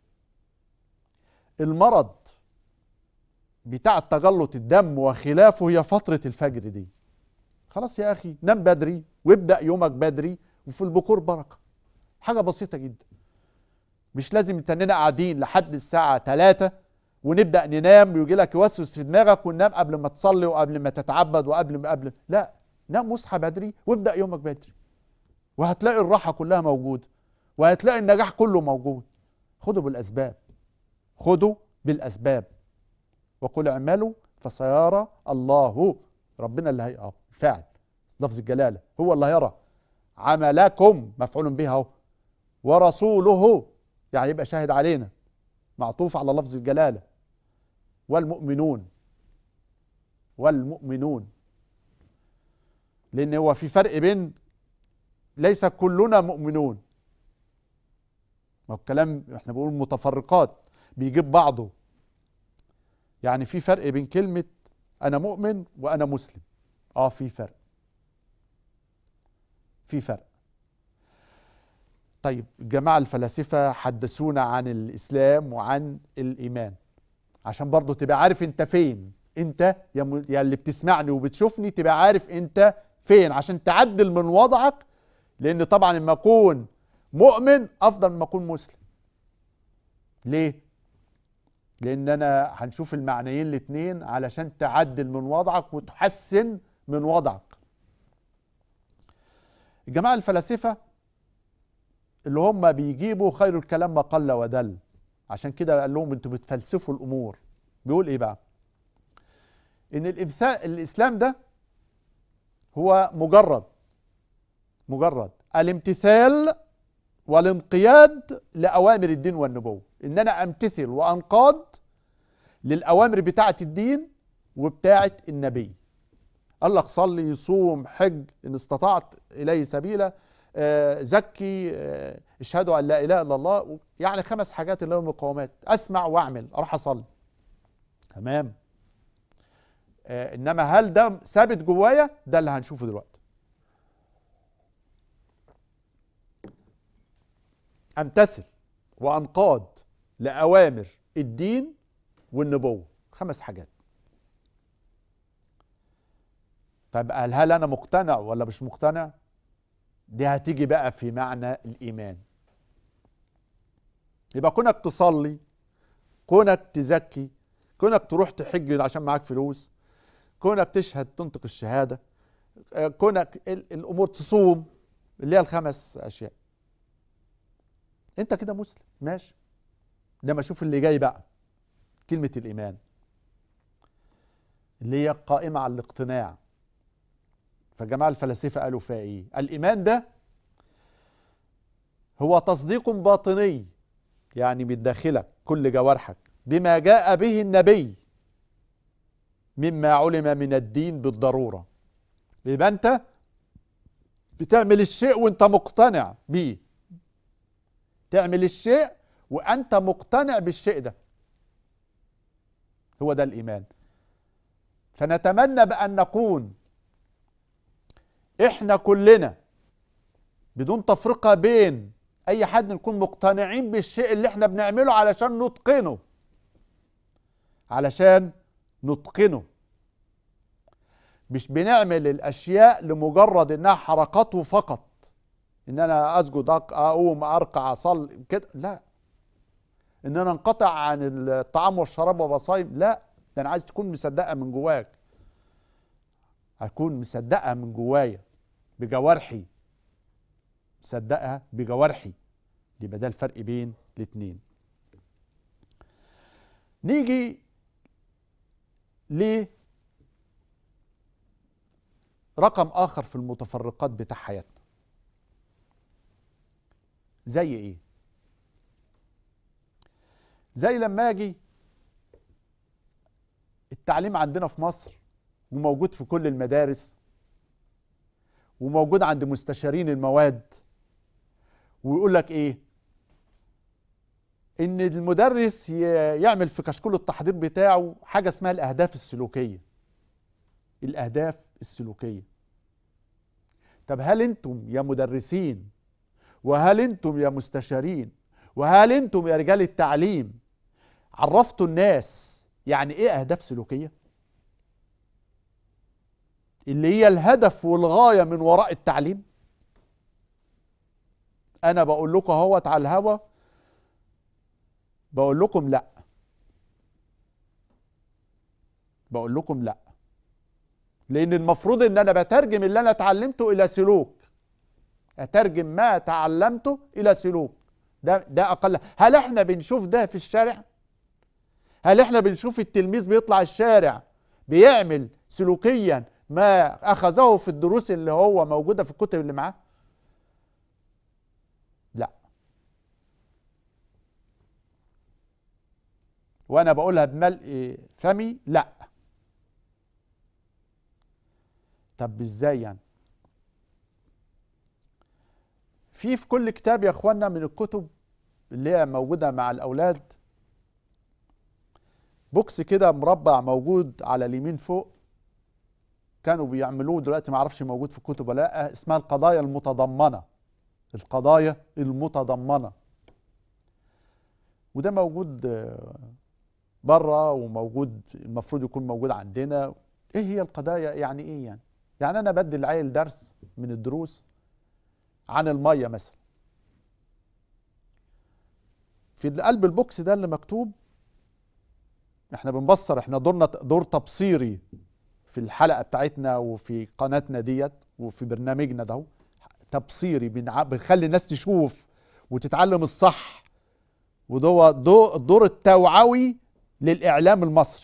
S1: المرض بتاع تجلط الدم وخلافه هي فترة الفجر دي خلاص يا أخي نام بدري وابدأ يومك بدري وفي البكور بركة حاجة بسيطة جدا مش لازم تننا قاعدين لحد الساعة 3 ونبدأ ننام ويجي لك يوسوس في دماغك وننام قبل ما تصلي وقبل ما تتعبد وقبل ما قبل لا نام واصحى بدري وابدأ يومك بدري وهتلاقي الراحة كلها موجودة وهتلاقي النجاح كله موجود خدوا بالأسباب خدوا بالأسباب وقل اعملوا فسيرى الله ربنا اللي هي فاعل لفظ الجلاله هو اللي هيرى عملكم مفعول به اهو ورسوله يعني يبقى شاهد علينا معطوف على لفظ الجلاله والمؤمنون والمؤمنون لان هو في فرق بين ليس كلنا مؤمنون ما هو الكلام احنا بنقول متفرقات بيجيب بعضه يعني في فرق بين كلمة أنا مؤمن وأنا مسلم اه في فرق في فرق طيب الجماعة الفلاسفة حدثونا عن الإسلام وعن الإيمان عشان برضو تبقى عارف انت فين انت يا, م... يا اللي بتسمعني وبتشوفني تبقى عارف انت فين عشان تعدل من وضعك لان طبعا لما اكون مؤمن افضل ما اكون مسلم ليه لان انا هنشوف المعنيين الاثنين علشان تعدل من وضعك وتحسن من وضعك الجماعه الفلاسفه اللي هم بيجيبوا خير الكلام ما قل ودل عشان كده قال لهم انتوا بتفلسفوا الامور بيقول ايه بقى ان الامثال الاسلام ده هو مجرد مجرد الامتثال والانقياد لاوامر الدين والنبوه ان انا امتثل وانقاد للاوامر بتاعه الدين وبتاعه النبي قال لك صلي صوم حج ان استطعت اليه سبيلا آه، زكي آه، اشهدوا ان لا اله الا الله يعني خمس حاجات اللي هم مقاومات اسمع واعمل اروح اصلي تمام آه، انما هل ده ثابت جوايا ده اللي هنشوفه دلوقتي امتثل وانقاد لاوامر الدين والنبوه خمس حاجات طب هل هل انا مقتنع ولا مش مقتنع دي هتيجي بقى في معنى الايمان يبقى كونك تصلي كونك تزكي كونك تروح تحج عشان معاك فلوس كونك تشهد تنطق الشهاده آه، كونك ال- الامور تصوم اللي هي الخمس اشياء انت كده مسلم ماشي لما اشوف اللي جاي بقى كلمه الايمان اللي هي قائمه على الاقتناع فجماعه الفلاسفه قالوا فيها ايه الايمان ده هو تصديق باطني يعني من داخلك كل جوارحك بما جاء به النبي مما علم من الدين بالضروره يبقى انت بتعمل الشيء وانت مقتنع بيه تعمل الشيء وانت مقتنع بالشيء ده هو ده الايمان فنتمنى بان نكون احنا كلنا بدون تفرقه بين اي حد نكون مقتنعين بالشيء اللي احنا بنعمله علشان نتقنه علشان نتقنه مش بنعمل الاشياء لمجرد انها حركات فقط ان انا اسجد أق- اقوم اركع اصلي كده لا ان انا انقطع عن الطعام والشراب وابقى صايم لا ده انا عايز تكون مصدقه من جواك اكون مصدقه من جوايا بجوارحي مصدقها بجوارحي يبقى ده الفرق بين الاتنين نيجي ل رقم اخر في المتفرقات بتاع حياتنا زي ايه زي لما اجي التعليم عندنا في مصر وموجود في كل المدارس وموجود عند مستشارين المواد ويقول لك ايه ان المدرس ي- يعمل في كشكول التحضير بتاعه حاجه اسمها الاهداف السلوكيه الاهداف السلوكيه طب هل انتم يا مدرسين وهل انتم يا مستشارين وهل انتم يا رجال التعليم عرفتوا الناس يعني ايه اهداف سلوكيه اللي هي الهدف والغايه من وراء التعليم انا بقول لكم اهوت على الهوا بقول لكم لا بقول لكم لا لان المفروض ان انا بترجم اللي انا اتعلمته الى سلوك اترجم ما تعلمته الى سلوك ده ده اقل هل احنا بنشوف ده في الشارع هل احنا بنشوف التلميذ بيطلع الشارع بيعمل سلوكيا ما اخذه في الدروس اللي هو موجوده في الكتب اللي معاه لا وانا بقولها بملء فمي لا طب ازاي يعني في في كل كتاب يا اخوانا من الكتب اللي هي موجوده مع الاولاد بوكس كده مربع موجود على اليمين فوق كانوا بيعملوه دلوقتي ما اعرفش موجود في الكتب ولا لا اسمها القضايا المتضمنه القضايا المتضمنه وده موجود بره وموجود المفروض يكون موجود عندنا ايه هي القضايا يعني ايه يعني يعني انا بدي العيل درس من الدروس عن الميه مثلا في قلب البوكس ده اللي مكتوب احنا بنبصر احنا دورنا دور تبصيري في الحلقه بتاعتنا وفي قناتنا ديت وفي برنامجنا ده تبصيري بنع- بنخلي الناس تشوف وتتعلم الصح وده دو- الدور التوعوي للاعلام المصري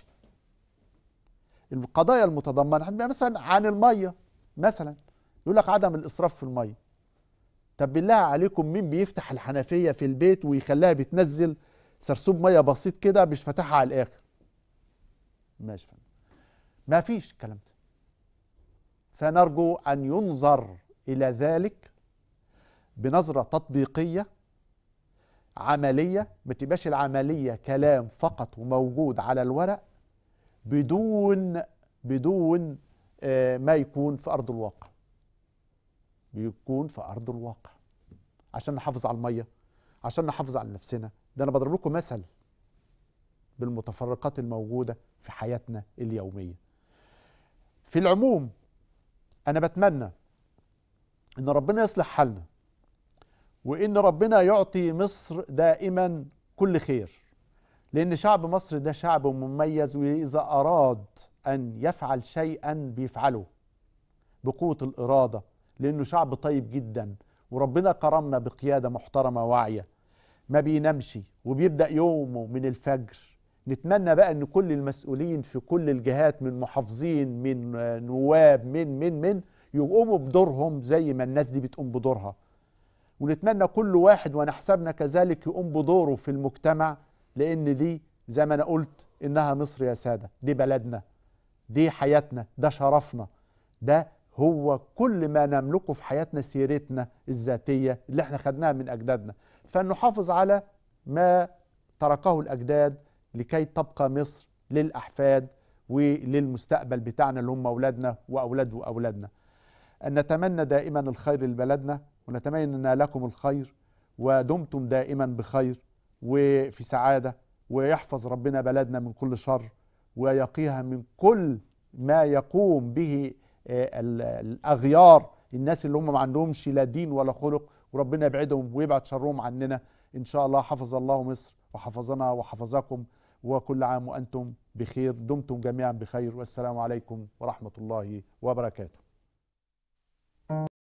S1: القضايا المتضمنه هنبقى مثلا عن الميه مثلا يقول لك عدم الاسراف في الميه طب بالله عليكم مين بيفتح الحنفيه في البيت ويخليها بتنزل سرسوب ميه بسيط كده مش فاتحها على الاخر ماشي فندم ما فيش الكلام ده فنرجو ان ينظر الى ذلك بنظره تطبيقيه عمليه ما تبقاش العمليه كلام فقط وموجود على الورق بدون بدون آه، ما يكون في ارض الواقع بيكون في ارض الواقع عشان نحافظ على الميه عشان نحافظ على نفسنا ده انا بضرب لكم مثل بالمتفرقات الموجوده في حياتنا اليوميه في العموم انا بتمنى ان ربنا يصلح حالنا وان ربنا يعطي مصر دائما كل خير لان شعب مصر ده شعب مميز واذا اراد ان يفعل شيئا بيفعله بقوه الاراده لانه شعب طيب جدا وربنا كرمنا بقياده محترمه واعيه ما بينامش وبيبدا يومه من الفجر نتمنى بقى ان كل المسؤولين في كل الجهات من محافظين من آه، نواب من من من يقوموا بدورهم زي ما الناس دي بتقوم بدورها ونتمنى كل واحد ونحسبنا كذلك يقوم بدوره في المجتمع لان دي زي ما انا قلت انها مصر يا ساده دي بلدنا دي حياتنا ده شرفنا ده هو كل ما نملكه في حياتنا سيرتنا الذاتيه اللي احنا خدناها من اجدادنا فنحافظ على ما تركه الاجداد لكي تبقى مصر للاحفاد وللمستقبل بتاعنا اللي هم اولادنا واولاد واولادنا ان نتمنى دائما الخير لبلدنا ونتمنى لكم الخير ودمتم دائما بخير وفي سعاده ويحفظ ربنا بلدنا من كل شر ويقيها من كل ما يقوم به آه، ال- الاغيار الناس اللي هم ما عندهمش لا دين ولا خلق وربنا يبعدهم ويبعد شرهم عننا ان شاء الله حفظ الله مصر وحفظنا وحفظكم وكل عام وانتم بخير دمتم جميعا بخير والسلام عليكم ورحمه الله وبركاته